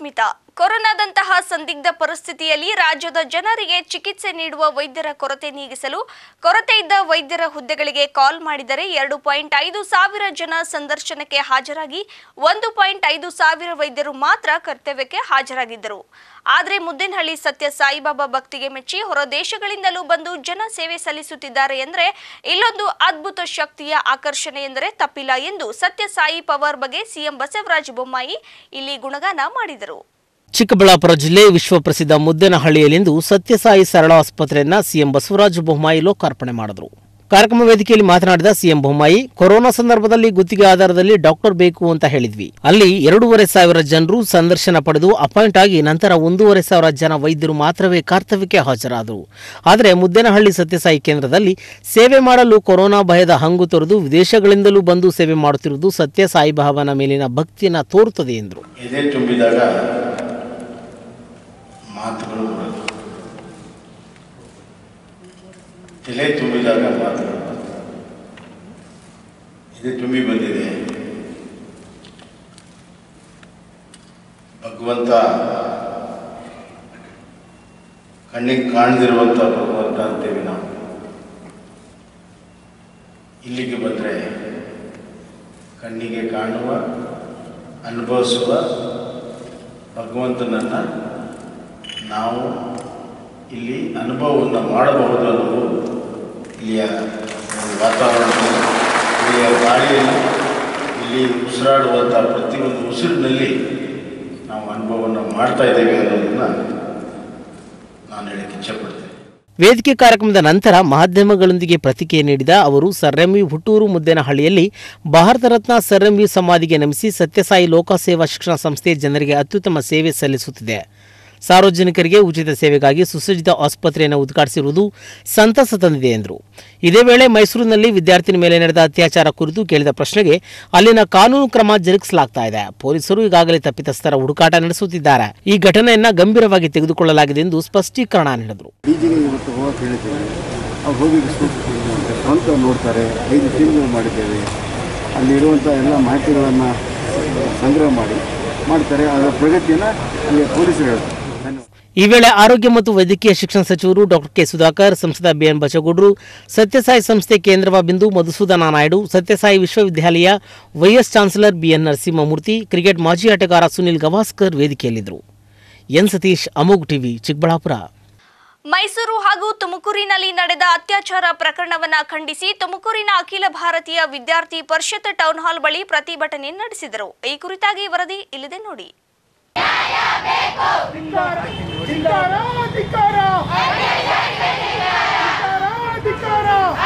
ಸೀಮಿತ ಕೊರೋನಾದಂತಹ ಸಂದಿಗ್ಧ ಪರಿಸ್ಥಿತಿಯಲ್ಲಿ ರಾಜ್ಯದ ಜನರಿಗೆ ಚಿಕಿತ್ಸೆ ನೀಡುವ ವೈದ್ಯರ ಕೊರತೆ ನೀಗಿಸಲು ಕೊರತೆ ಇದ್ದ ವೈದ್ಯರ ಹುದ್ದೆಗಳಿಗೆ ಕಾಲ್ ಮಾಡಿದರೆ ಎರಡು ಪಾಯಿಂಟ್ ಐದು ಸಾವಿರ ಜನ ಸಂದರ್ಶನಕ್ಕೆ ಹಾಜರಾಗಿ ಒಂದು ಪಾಯಿಂಟ್ ಐದು ಸಾವಿರ ವೈದ್ಯರು ಮಾತ್ರ ಕರ್ತವ್ಯಕ್ಕೆ ಹಾಜರಾಗಿದ್ದರು ಆದರೆ ಮುದ್ದೇನಹಳ್ಳಿ ಸತ್ಯ ಸಾಯಿಬಾಬಾ ಭಕ್ತಿಗೆ ಮೆಚ್ಚಿ ಹೊರ ದೇಶಗಳಿಂದಲೂ ಬಂದು ಜನ ಸೇವೆ ಸಲ್ಲಿಸುತ್ತಿದ್ದಾರೆ ಎಂದರೆ ಇಲ್ಲೊಂದು ಅದ್ಭುತ ಶಕ್ತಿಯ ಆಕರ್ಷಣೆ ಎಂದರೆ ತಪ್ಪಿಲ್ಲ ಎಂದು ಸತ್ಯ ಸಾಯಿ ಪವರ್ ಬಗ್ಗೆ ಸಿಎಂ ಬಸವರಾಜ ಬೊಮ್ಮಾಯಿ ಇಲ್ಲಿ ಗುಣಗಾನ ಮಾಡಿದರು ಚಿಕ್ಕಬಳ್ಳಾಪುರ ಜಿಲ್ಲೆ ವಿಶ್ವಪ್ರಸಿದ್ಧ ಮುದ್ದೇನಹಳ್ಳಿಯಲ್ಲಿಂದು ಸತ್ಯಸಾಯಿ ಸರಳ ಆಸ್ಪತ್ರೆಯನ್ನ ಸಿಎಂ ಬಸವರಾಜ ಬೊಮ್ಮಾಯಿ ಲೋಕಾರ್ಪಣೆ ಮಾಡಿದರು ಕಾರ್ಯಕ್ರಮ ವೇದಿಕೆಯಲ್ಲಿ ಮಾತನಾಡಿದ ಸಿಎಂ ಬೊಮ್ಮಾಯಿ ಕೊರೋನಾ ಸಂದರ್ಭದಲ್ಲಿ ಗುತ್ತಿಗೆ ಆಧಾರದಲ್ಲಿ ಡಾಕ್ಟರ್ ಬೇಕು ಅಂತ ಹೇಳಿದ್ವಿ ಅಲ್ಲಿ ಎರಡೂವರೆ ಸಾವಿರ ಜನರು ಸಂದರ್ಶನ ಪಡೆದು ಅಪಾಯಿಂಟ್ ಆಗಿ ನಂತರ ಒಂದೂವರೆ ಸಾವಿರ ಜನ ವೈದ್ಯರು ಮಾತ್ರವೇ ಕರ್ತವ್ಯಕ್ಕೆ ಹಾಜರಾದರು ಆದರೆ ಮುದ್ದೇನಹಳ್ಳಿ ಸತ್ಯಸಾಯಿ ಕೇಂದ್ರದಲ್ಲಿ ಸೇವೆ ಮಾಡಲು ಕೊರೋನಾ ಭಯದ ಹಂಗು ತೊರೆದು ವಿದೇಶಗಳಿಂದಲೂ ಬಂದು ಸೇವೆ ಮಾಡುತ್ತಿರುವುದು ಸತ್ಯ ಸಾಯಿಬಾಬಾನ ಮೇಲಿನ ಭಕ್ತಿಯನ್ನ ತೋರುತ್ತದೆ ಎಂದರು ಎದೆ ತುಂಬಿದಾಗ ಮಾತುಗಳು ಬರೋದು ತಲೆ ತುಂಬಿದಾಗ ಮಾತುಗಳು ಬರ್ತವೆ ಎದೆ ತುಂಬಿ ಬಂದಿದೆ ಭಗವಂತ ಕಣ್ಣಿಗೆ ಕಾಣದಿರುವಂಥ ಭಗವಂತ ಅಂತೇವೆ ನಾವು ಇಲ್ಲಿಗೆ ಬಂದರೆ ಕಣ್ಣಿಗೆ ಕಾಣುವ ಅನುಭವಿಸುವ ಭಗವಂತನನ್ನು ನಾವು ಇಲ್ಲಿ ಅನುಭವವನ್ನು ಮಾಡಬಹುದು ಅನ್ನೋದು ಇಲ್ಲಿಯ ಒಂದು ವಾತಾವರಣದಲ್ಲಿ ಇಲ್ಲಿಯ ಗಾಳಿಯಲ್ಲಿ ಇಲ್ಲಿ ಉಸಿರಾಡುವಂಥ ಪ್ರತಿಯೊಂದು ಉಸಿರಿನಲ್ಲಿ ನಾವು ಅನುಭವವನ್ನು ಮಾಡ್ತಾ ಇದ್ದೇವೆ ಅನ್ನೋದನ್ನು ನಾನು ಹೇಳಕ್ಕೆ ಇಚ್ಛೆಪಡ್ತೇನೆ ವೇದಿಕೆ ಕಾರ್ಯಕ್ರಮದ ನಂತರ ಮಾಧ್ಯಮಗಳೊಂದಿಗೆ ಪ್ರತಿಕ್ರಿಯೆ ನೀಡಿದ ಅವರು ಸರ್ ಎಂ ವಿ ಹುಟ್ಟೂರು ಮುದ್ದೇನಹಳ್ಳಿಯಲ್ಲಿ Bharat Ratna sir M V ಸಮಾಧಿಗೆ ನಮಿಸಿ ಸತ್ಯಸಾಯಿ ಲೋಕಸೇವಾ ಶಿಕ್ಷಣ ಸಂಸ್ಥೆ ಜನರಿಗೆ ಅತ್ಯುತ್ತಮ ಸೇವೆ ಸಲ್ಲಿಸುತ್ತಿದೆ ಸಾರ್ವಜನಿಕರಿಗೆ ಉಚಿತ ಸೇವೆಗಾಗಿ ಸುಸಜ್ಜಿತ ಆಸ್ಪತ್ರೆಯನ್ನು ಉದ್ಘಾಟಿಸಿರುವುದು ಸಂತಸ ತಂದಿದೆ ಎಂದರು ಇದೇ ವೇಳೆ ಮೈಸೂರಿನಲ್ಲಿ ವಿದ್ಯಾರ್ಥಿನಿ ಮೇಲೆ ನಡೆದ ಅತ್ಯಾಚಾರ ಕುರಿತು ಕೇಳಿದ ಪ್ರಶ್ನೆಗೆ ಅಲ್ಲಿನ ಕಾನೂನು ಕ್ರಮ ಜರುಗಿಸಲಾಗ್ತಾ ಇದೆ ಪೊಲೀಸರು ಈಗಾಗಲೇ ತಪ್ಪಿತಸ್ಥರ ಹುಡುಕಾಟ ನಡೆಸುತ್ತಿದ್ದಾರೆ ಈ ಘಟನೆಯನ್ನ ಗಂಭೀರವಾಗಿ ತೆಗೆದುಕೊಳ್ಳಲಾಗಿದೆ ಎಂದು ಸ್ಪಷ್ಟೀಕರಣ ನೀಡಿದರು ಡಿಜಿಗೆ ಇವತ್ತು ಹೋಗಕ್ಕೆ ಹೇಳಿದ್ದೇವೆ ಅವ್ರು ಹೋಗಿ ಸ್ವಂತ ನೋಡ್ತಾರೆ ಐದು ಟೀಮ್ಗಳು ಮಾಡಿದ್ದೇವೆ ಅಲ್ಲಿರುವಂಥ ಎಲ್ಲ ಮಾಹಿತಿಗಳನ್ನು ಸಂಗ್ರಹ ಮಾಡಿ ಮಾಡ್ತಾರೆ ಅದರ ಪ್ರಗತಿಯನ್ನು ಅಲ್ಲಿ ಪೊಲೀಸರು ಹೇಳ್ತಾರೆ ಧನ್ಯವಾದ ಈ ವೇಳೆ ಆರೋಗ್ಯ ಮತ್ತು ವೈದ್ಯಕೀಯ ಶಿಕ್ಷಣ ಸಚಿವರು ಡಾಕ್ಟರ್ ಕೆ ಸುಧಾಕರ್ ಸಂಸದ ಬಿಎನ್ ಬಚಗೌಡರು ಸತ್ಯಸಾಯಿ ಸಂಸ್ಥೆ ಕೇಂದ್ರವ ಬಿಂದು ಮಧುಸೂದನ ನಾಯ್ಡು ಸತ್ಯಸಾಯಿ ವಿಶ್ವವಿದ್ಯಾಲಯ vice chancellor BN Narasimhamurthy cricket ಮಾಜಿ ಆಟಗಾರ ಸುನಿಲ್ ಗವಾಸ್ಕರ್ ವೇದಿಕೆಯಲ್ಲಿದ್ದರು ಎನ್ ಸತೀಶ್ ಅಮೋಗ್ ಟಿವಿ ಚಿಕ್ಕಬಳ್ಳಾಪುರ ಮೈಸೂರು ಹಾಗೂ ತುಮಕೂರಿನಲ್ಲಿ ನಡೆದ ಅತ್ಯಾಚಾರ ಪ್ರಕರಣವನ್ನ ಖಂಡಿಸಿ ತುಮಕೂರಿನ ಅಖಿಲ ಭಾರತೀಯ ವಿದ್ಯಾರ್ಥಿ ಪರಿಷತ್ ಟೌನ್ ಹಾಲ್ ಬಳಿ ಪ್ರತಿಭಟನೆ ನಡೆಸಿದರು ಈ ಕುರಿತಾಗಿ ವರದಿ ಇಲ್ಲಿದೆ ನೋಡಿ ಧಿಕ್ಕಾರ ಧಿಕ್ಕಾರ ಧಿಕ್ಕಾರ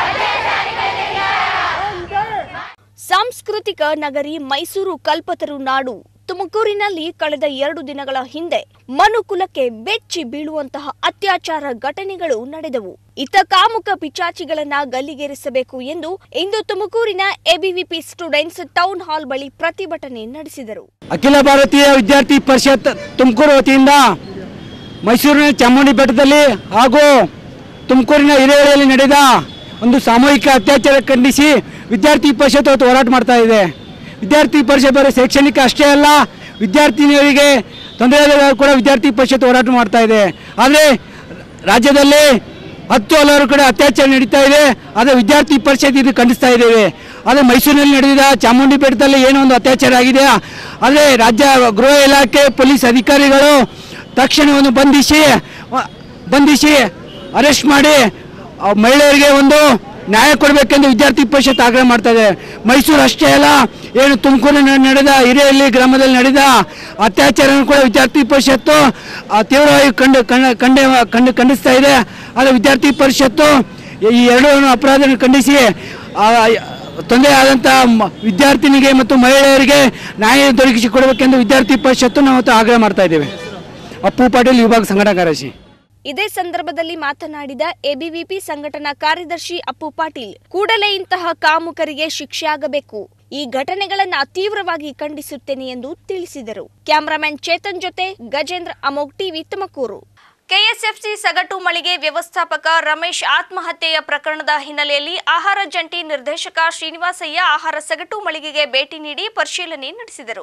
ಸಾಂಸ್ಕೃತಿಕ ನಗರಿ ಮೈಸೂರು ಕಲ್ಪತರು ನಾಡು ತುಮಕೂರಿನಲ್ಲಿ ಕಳೆದ ಎರಡು ದಿನಗಳ ಹಿಂದೆ ಮನುಕುಲಕ್ಕೆ ಬೆಚ್ಚಿ ಬೀಳುವಂತಹ ಅತ್ಯಾಚಾರ ಘಟನೆಗಳು ನಡೆದವು ಇತ ಕಾಮುಕ ಪಿಚಾಚಿಗಳನ್ನ ಗಲ್ಲಿಗೇರಿಸಬೇಕು ಎಂದು ಇಂದು ತುಮಕೂರಿನ ಎಬಿವಿಪಿ ಸ್ಟೂಡೆಂಟ್ಸ್ ಟೌನ್ ಹಾಲ್ ಬಳಿ ಪ್ರತಿಭಟನೆ ನಡೆಸಿದರು ಅಖಿಲ ಭಾರತೀಯ ವಿದ್ಯಾರ್ಥಿ ಪರಿಷತ್ ತುಮಕೂರು ವತಿಯಿಂದ ಮೈಸೂರಿನ ಚಾಮುಂಡಿ ಬೆಟ್ಟದಲ್ಲಿ ಹಾಗೂ ತುಮಕೂರಿನ ಹಿರೇಹಳ್ಳಿಯಲ್ಲಿ ನಡೆದ ಒಂದು ಸಾಮೂಹಿಕ ಅತ್ಯಾಚಾರ ಖಂಡಿಸಿ ವಿದ್ಯಾರ್ಥಿ ಪರಿಷತ್ ಇವತ್ತು ಹೋರಾಟ ಮಾಡ್ತಾ ಇದೆ ವಿದ್ಯಾರ್ಥಿ ಪರಿಷತ್ ಬರೀ ಶೈಕ್ಷಣಿಕ ಅಷ್ಟೇ ಅಲ್ಲ ವಿದ್ಯಾರ್ಥಿನಿಯರಿಗೆ ತೊಂದರೆ ಕೂಡ ವಿದ್ಯಾರ್ಥಿ ಪರಿಷತ್ ಹೋರಾಟ ಮಾಡ್ತಾ ಇದೆ ಆದರೆ ರಾಜ್ಯದಲ್ಲಿ ಹತ್ತು ಹಲವಾರು ಕಡೆ ಅತ್ಯಾಚಾರ ನಡೀತಾ ಇದೆ ಆದರೆ ವಿದ್ಯಾರ್ಥಿ ಪರಿಷತ್ ಇದು ಖಂಡಿಸ್ತಾ ಇದ್ದೇವೆ ಆದರೆ ಮೈಸೂರಿನಲ್ಲಿ ನಡೆದಿದ ಚಾಮುಂಡಿ ಬೆಟ್ಟದಲ್ಲಿ ಏನೋ ಒಂದು ಅತ್ಯಾಚಾರ ಆಗಿದೆ ಆದರೆ ರಾಜ್ಯ ಗೃಹ ಇಲಾಖೆ ಪೊಲೀಸ್ ಅಧಿಕಾರಿಗಳು ತಕ್ಷಣವನ್ನು ಬಂಧಿಸಿ ವ- ಬಂಧಿಸಿ ಅರೆಸ್ಟ್ ಮಾಡಿ ಆ ಮಹಿಳೆಯರಿಗೆ ಒಂದು ನ್ಯಾಯ ಕೊಡಬೇಕೆಂದು ವಿದ್ಯಾರ್ಥಿ ಪರಿಷತ್ ಆಗ್ರಹ ಮಾಡ್ತಾ ಇದೆ ಮೈಸೂರು ಅಷ್ಟೇ ಅಲ್ಲ ಏನು ತುಮಕೂರಿನ ನಡೆದ ಹಿರಿಯಲ್ಲಿ ಗ್ರಾಮದಲ್ಲಿ ನಡೆದ ಅತ್ಯಾಚಾರ ಕೂಡ ವಿದ್ಯಾರ್ಥಿ ಪರಿಷತ್ತು ಆ, ತೀವ್ರವಾಗಿ ಕಂಡು ಕಂಡ ಕಂಡ ಕಂಡು ಖಂಡಿಸ್ತಾ ಇದೆ ಆದರೆ ವಿದ್ಯಾರ್ಥಿ ಪರಿಷತ್ತು ಈ ಎರಡು ಅಪರಾಧವನ್ನು ಖಂಡಿಸಿ ಆ, ತೊಂದರೆ ಆದಂಥ ಮ- ವಿದ್ಯಾರ್ಥಿನಿಗೆ ಮತ್ತು ಮಹಿಳೆಯರಿಗೆ ನ್ಯಾಯ ದೊರಕಿಸಿ ಕೊಡಬೇಕೆಂದು ವಿದ್ಯಾರ್ಥಿ ಪರಿಷತ್ತು ನಾವು ಇವತ್ತು ಆಗ್ರಹ ಮಾಡ್ತಾ ಇದ್ದೇವೆ ಅಪ್ಪು ಪಾಟೀಲ್ ವಿಭಾಗ ಸಂಘಟನಾ ಕಾರ್ಯದರ್ಶಿ ಇದೇ ಸಂದರ್ಭದಲ್ಲಿ ಮಾತನಾಡಿದ ಎಬಿವಿಪಿ ಸಂಘಟನಾ ಕಾರ್ಯದರ್ಶಿ ಅಪ್ಪು ಪಾಟೀಲ್ ಕೂಡಲೇ ಇಂತಹ ಕಾಮುಕರಿಗೆ ಶಿಕ್ಷೆ ಆಗಬೇಕು ಈ ಘಟನೆಗಳನ್ನ ತೀವ್ರವಾಗಿ ಖಂಡಿಸುತ್ತೇನೆ ಎಂದು ತಿಳಿಸಿದರು ಕ್ಯಾಮರಾಮನ್ ಚೇತನ್ ಜೊತೆ ಗಜೇಂದ್ರ ಅಮೋಗ್ ಟಿವಿ ತುಮಕೂರು ಕೆಎಸ್ಎಫ್ಸಿ ಸಗಟು ಮಳಿಗೆ ವ್ಯವಸ್ಥಾಪಕ ರಮೇಶ್ ಆತ್ಮಹತ್ಯೆಯ ಪ್ರಕರಣದ ಹಿನ್ನೆಲೆಯಲ್ಲಿ ಆಹಾರ ಜಂಟಿ ನಿರ್ದೇಶಕ ಶ್ರೀನಿವಾಸಯ್ಯ ಆಹಾರ ಸಗಟು ಮಳಿಗೆಗೆ ಭೇಟಿ ನೀಡಿ ಪರಿಶೀಲನೆ ನಡೆಸಿದರು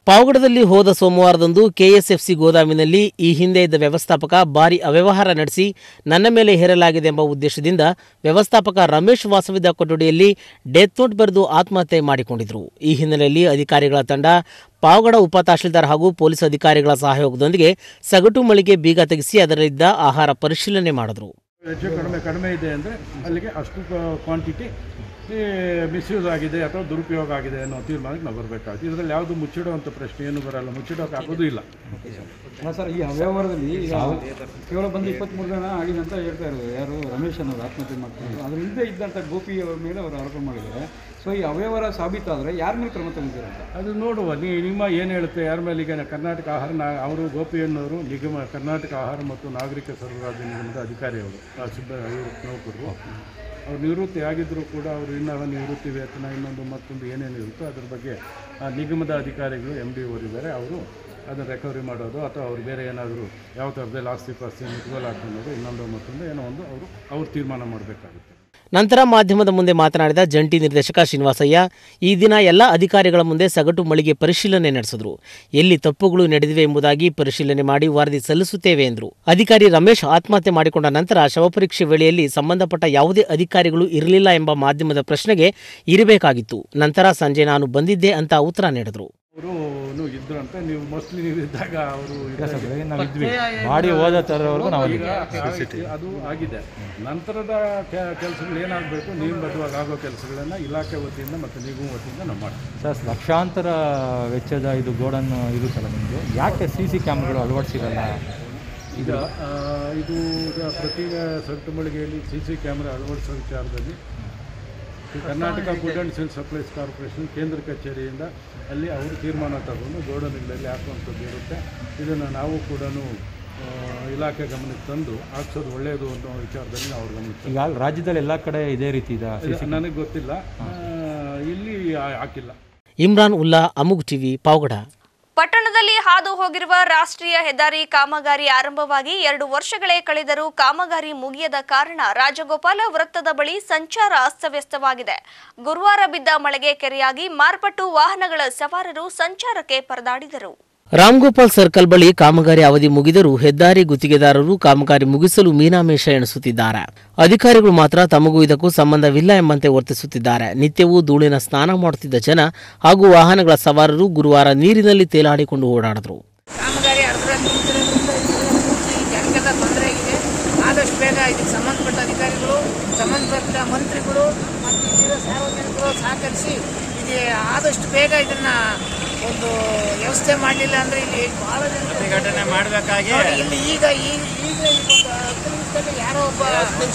ಪಾವಗಡದಲ್ಲಿ ಹೋದ ಸೋಮವಾರದಂದು ಕೆಎಸ್ಎಫ್ಸಿ ಗೋದಾಮಿನಲ್ಲಿ ಈ ಹಿಂದೆ ಇದ್ದ ವ್ಯವಸ್ಥಾಪಕ ಭಾರಿ ಅವ್ಯವಹಾರ ನಡೆಸಿ ನನ್ನ ಮೇಲೆ ಹೇರಲಾಗಿದೆ ಎಂಬ ಉದ್ದೇಶದಿಂದ ವ್ಯವಸ್ಥಾಪಕ ರಮೇಶ್ ವಾಸವಿದ್ದ ಕೊಠಡಿಯಲ್ಲಿ ಡೆತ್ ನೋಟ್ ಬರೆದು ಆತ್ಮಹತ್ಯೆ ಮಾಡಿಕೊಂಡಿದ್ರು ಈ ಹಿನ್ನೆಲೆಯಲ್ಲಿ ಅಧಿಕಾರಿಗಳ ತಂಡ ಪಾವಗಡ ಉಪ ತಹಶೀಲ್ದಾರ್ ಹಾಗೂ ಪೊಲೀಸ್ ಅಧಿಕಾರಿಗಳ ಸಹಯೋಗದೊಂದಿಗೆ ಸಗಟು ಮಳಿಗೆ ಬೀಗ ತೆಗೆಸಿ ಅದರಲ್ಲಿದ್ದ ಆಹಾರ ಪರಿಶೀಲನೆ ಮಾಡಿದ್ರು ಹೆಚ್ಚು ಕಡಿಮೆ ಕಡಿಮೆ ಇದೆ ಅಂದರೆ ಅಲ್ಲಿಗೆ ಅಷ್ಟು ಕ್ವಾಂಟಿಟಿ ಮಿಸ್ಯೂಸ್ ಆಗಿದೆ ಅಥವಾ ದುರುಪಯೋಗ ಆಗಿದೆ ಅನ್ನೋ ತೀರ್ಮಾನಕ್ಕೆ ನಾವು ಬರಬೇಕಾಗುತ್ತೆ ಇದರಲ್ಲಿ ಯಾವುದು ಮುಚ್ಚಿಡುವಂಥ ಪ್ರಶ್ನೆ ಏನು ಬರಲ್ಲ ಮುಚ್ಚಿಡೋಕೆ ಆಗೋದು ಇಲ್ಲ ಅಲ್ಲ ಸರ್ ಈ ಅವ್ಯವಹಾರದಲ್ಲಿ ಈಗ ಕೇವಲ ಬಂದು ಇಪ್ಪತ್ತ್ಮೂರು ಜನ ಆಗಿದೆ ಅಂತ ಹೇಳ್ತಾ ಇರೋದು ಯಾರು ರಮೇಶ್ ಅನ್ನೋರು ಆತ್ಮಹತ್ಯೆ ಮಾಡ್ತಾರೆ ಅದ್ರ ಹಿಂದೆ ಇದ್ದಂಥ ಗೋಪಿ ಅವ್ರ ಮೇಲೆ ಅವರು ಆರೋಪ ಮಾಡಿದ್ದಾರೆ ಸೊ ಈ ಅವ್ಯವಹಾರ ಸಾಬೀತಾದರೆ ಯಾರ ಮೇಲೆ ಕ್ರಮ ತಗೊಂತೀರ ಅಂತ ಅದು ನೋಡುವ ನೀ ನಿಮ್ಮ ಏನು ಹೇಳುತ್ತೆ ಯಾರ ಮೇಲೆ ಈಗ ಕರ್ನಾಟಕ ಆಹಾರ ನಾ ಅವರು ಗೋಪಿಯನ್ನವರು ನಿಗಮ ಕರ್ನಾಟಕ ಆಹಾರ ಮತ್ತು ನಾಗರಿಕ ಸರಬರಾಜು ನಿಗಮದ ಅಧಿಕಾರಿಯವರು ಆ ಸಿಬ್ಬ ಇವರು ನೌಕರರು ಅವ್ರು ನಿವೃತ್ತಿ ಆಗಿದ್ದರೂ ಕೂಡ ಅವರು ಇನ್ನೂ ನಿವೃತ್ತಿ ವೇತನ ಇನ್ನೊಂದು ಮತ್ತೊಂದು ಏನೇನು ಇರುತ್ತೋ ಅದ್ರ ಬಗ್ಗೆ ಆ ನಿಗಮದ ಅಧಿಕಾರಿಗಳು ಎಮ್ ಡಿ ಅವರಿದ್ದಾರೆ ಅವರು ಅದನ್ನು ರಿಕವರಿ ಮಾಡೋದು ಅಥವಾ ಅವ್ರು ಬೇರೆ ಏನಾದರೂ ಯಾವ ಥರದಲ್ಲಿ ಆಸ್ತಿ ಪಾಸ್ತಿ ಮುಟ್ಗೋಲು ಹಾಕೊಳ್ಳೋದು ಇನ್ನೊಂದು ಮತ್ತೊಂದು ಏನೋ ಒಂದು ಅವರು ಅವ್ರು ತೀರ್ಮಾನ ಮಾಡಬೇಕಾಗುತ್ತೆ ನಂತರ ಮಾಧ್ಯಮದ ಮುಂದೆ ಮಾತನಾಡಿದ ಜಂಟಿ ನಿರ್ದೇಶಕ ಶ್ರೀನಿವಾಸಯ್ಯ ಈ ದಿನ ಎಲ್ಲ ಅಧಿಕಾರಿಗಳ ಮುಂದೆ ಸಗಟು ಮಳಿಗೆ ಪರಿಶೀಲನೆ ನಡೆಸಿದ್ರು ಎಲ್ಲಿ ತಪ್ಪುಗಳು ನಡೆದಿವೆ ಎಂಬುದಾಗಿ ಪರಿಶೀಲನೆ ಮಾಡಿ ವರದಿ ಸಲ್ಲಿಸುತ್ತೇವೆ ಎಂದರು ಅಧಿಕಾರಿ ರಮೇಶ್ ಆತ್ಮಹತ್ಯೆ ಮಾಡಿಕೊಂಡ ನಂತರ ಶವಪರೀಕ್ಷೆ ವೇಳೆಯಲ್ಲಿ ಸಂಬಂಧಪಟ್ಟ ಯಾವುದೇ ಅಧಿಕಾರಿಗಳು ಇರಲಿಲ್ಲ ಎಂಬ ಮಾಧ್ಯಮದ ಪ್ರಶ್ನೆಗೆ ಇರಬೇಕಾಗಿತ್ತು ನಂತರ ಸಂಜೆ ನಾನು ಬಂದಿದ್ದೆ ಅಂತ ಉತ್ತರ ನೀಡಿದರು ಅವರು ಇದ್ರು ಅಂತ ನೀವು ಮೋಸ್ಟ್ಲಿ ನೀವು ಇದ್ದಾಗ ಅವರು ನಾವು ಇದ್ವಿ ಮಾಡಿ ಹೋದ ತರವರೆಗೂ ನಾವು ಈಗ ಆ- ಅದು ಆಗಿದೆ ನಂತರದ ಕೆಲಸಗಳು ಏನಾಗಬೇಕು ನಿಯಮಬದ್ಧವಾಗಿ ಆಗೋ ಕೆಲಸಗಳನ್ನ ಇಲಾಖೆ ವತಿಯಿಂದ ಮತ್ತು ನಿಗಮ ವತಿಯಿಂದ ನಾವು ಮಾಡ್ತೀವಿ ಸರ್ ಲಕ್ಷಾಂತರ ವೆಚ್ಚದ ಇದು ಗೋಡನ್ನು ಇರುತ್ತಲ್ಲ ನಿಮ್ಮದು ಯಾಕೆ ಸಿ ಸಿ ಕ್ಯಾಮ್ಗಳು ಅಳವಡಿಸಿರಲ್ಲ ಈಗ ಆ, ಇದು ಈಗ ಪ್ರತಿ ಸಗಟು ಮಳಿಗೆಯಲ್ಲಿ ಸಿ ಸಿ ಕ್ಯಾಮ್ರಾ ಅಳವಡಿಸೋ ವಿಚಾರದಲ್ಲಿ ಈ Karnataka food and sill supplies corporation ಕೇಂದ್ರ ಕಚೇರಿಯಿಂದ ಅಲ್ಲಿ ಅವರು ತೀರ್ಮಾನ ತಗೊಂಡು ಗೋಡನ್ಗಳಲ್ಲಿ ಹಾಕುವಂಥದ್ದು ಇರುತ್ತೆ ಇದನ್ನು ನಾವು ಕೂಡ ಇಲಾಖೆ ಗಮನಕ್ಕೆ ತಂದು ಹಾಕ್ಸೋದು ಒಳ್ಳೆಯದು ಅನ್ನೋ ವಿಚಾರದಲ್ಲಿ ನಾವು ಅವ್ರ ಗಮನಕ್ಕೆ ಈಗ ಅಲ್ಲಿ ರಾಜ್ಯದಲ್ಲಿ ಎಲ್ಲ ಕಡೆ ಇದೇ ರೀತಿ ಇದೆ ತಂದ್ವಿ. ನನಗೆ ಗೊತ್ತಿಲ್ಲ ಆ, ಇಲ್ಲಿ ಹಾ- ಹಾಕಿಲ್ಲ ಇಮ್ರಾನ್ ಉಲ್ಲಾ ಅಮುಗ್ ಟಿವಿ ಪಾವಗಡ ಪಟ್ಟಣದಲ್ಲಿ ಹಾದು ಹೋಗಿರುವ ರಾಷ್ಟ್ರೀಯ ಹೆದ್ದಾರಿ ಕಾಮಗಾರಿ ಆರಂಭವಾಗಿ ಎರಡು ವರ್ಷಗಳೇ ಕಳೆದರೂ ಕಾಮಗಾರಿ ಮುಗಿಯದ ಕಾರಣ ರಾಜಗೋಪಾಲ ವೃತ್ತದ ಬಳಿ ಸಂಚಾರ ಅಸ್ತವ್ಯಸ್ತವಾಗಿದೆ ಗುರುವಾರ ಬಿದ್ದ ಮಳೆಗೆ ಕೆರೆಯಾಗಿ ಮಾರ್ಪಟ್ಟು ವಾಹನಗಳ ಸವಾರರು ಸಂಚಾರಕ್ಕೆ ಪರದಾಡಿದರು ರಾಮ್ಗೋಪಾಲ್ ಸರ್ಕಲ್ ಬಳಿ ಕಾಮಗಾರಿ ಅವಧಿ ಮುಗಿದರೂ ಹೆದ್ದಾರಿ ಗುತ್ತಿಗೆದಾರರು ಕಾಮಗಾರಿ ಮುಗಿಸಲು ಮೀನಾಮೇಷ ಎಣಿಸುತ್ತಿದ್ದಾರೆ ಅಧಿಕಾರಿಗಳು ಮಾತ್ರ ತಮಗೂ ಇದಕ್ಕೂ ಸಂಬಂಧವಿಲ್ಲ ಎಂಬಂತೆ ವರ್ತಿಸುತ್ತಿದ್ದಾರೆ ನಿತ್ಯವೂ ಧೂಳಿನ ಸ್ನಾನ ಮಾಡುತ್ತಿದ್ದ ಜನ ಹಾಗೂ ವಾಹನಗಳ ಸವಾರರು ಗುರುವಾರ ನೀರಿನಲ್ಲಿ ತೇಲಾಡಿಕೊಂಡು ಓಡಾಡಿದರು ಕಾಮಗಾರಿ ಅರ್ಧ ನಿಂತಿರೋದ್ರಿಂದ ಈ ಜನಕ್ಕೆಲ್ಲ ತೊಂದರೆ ಆಗಿದೆ ಆದಷ್ಟು ಬೇಗ ಇದಕ್ಕೆ ಸಂಬಂಧಪಟ್ಟ ಅಧಿಕಾರಿಗಳು ಸಂಬಂಧಪಟ್ಟ ಮಂತ್ರಿಗಳು ಮತ್ತು ಇಲ್ಲಿರೋ ಸಾರ್ವಜನಿಕರು ಸಹಕರಿಸಿ ಇದು ಆದಷ್ಟು ಬೇಗ ಇದನ್ನ ಒಂದು ವ್ಯವಸ್ಥೆ ಮಾಡಲಿಲ್ಲ ಅಂದ್ರೆ ಇಲ್ಲಿ ಬಹಳ ಜನ ಪ್ರತಿಭಟನೆ ಮಾಡಬೇಕಾಗಿ ಇಲ್ಲಿ ಈಗ ಈಗ ಈಗ ಈ ಒಂದು ಹತ್ತು ನಿಮಿಷದಲ್ಲಿ ಯಾರೋ ಒಬ್ಬ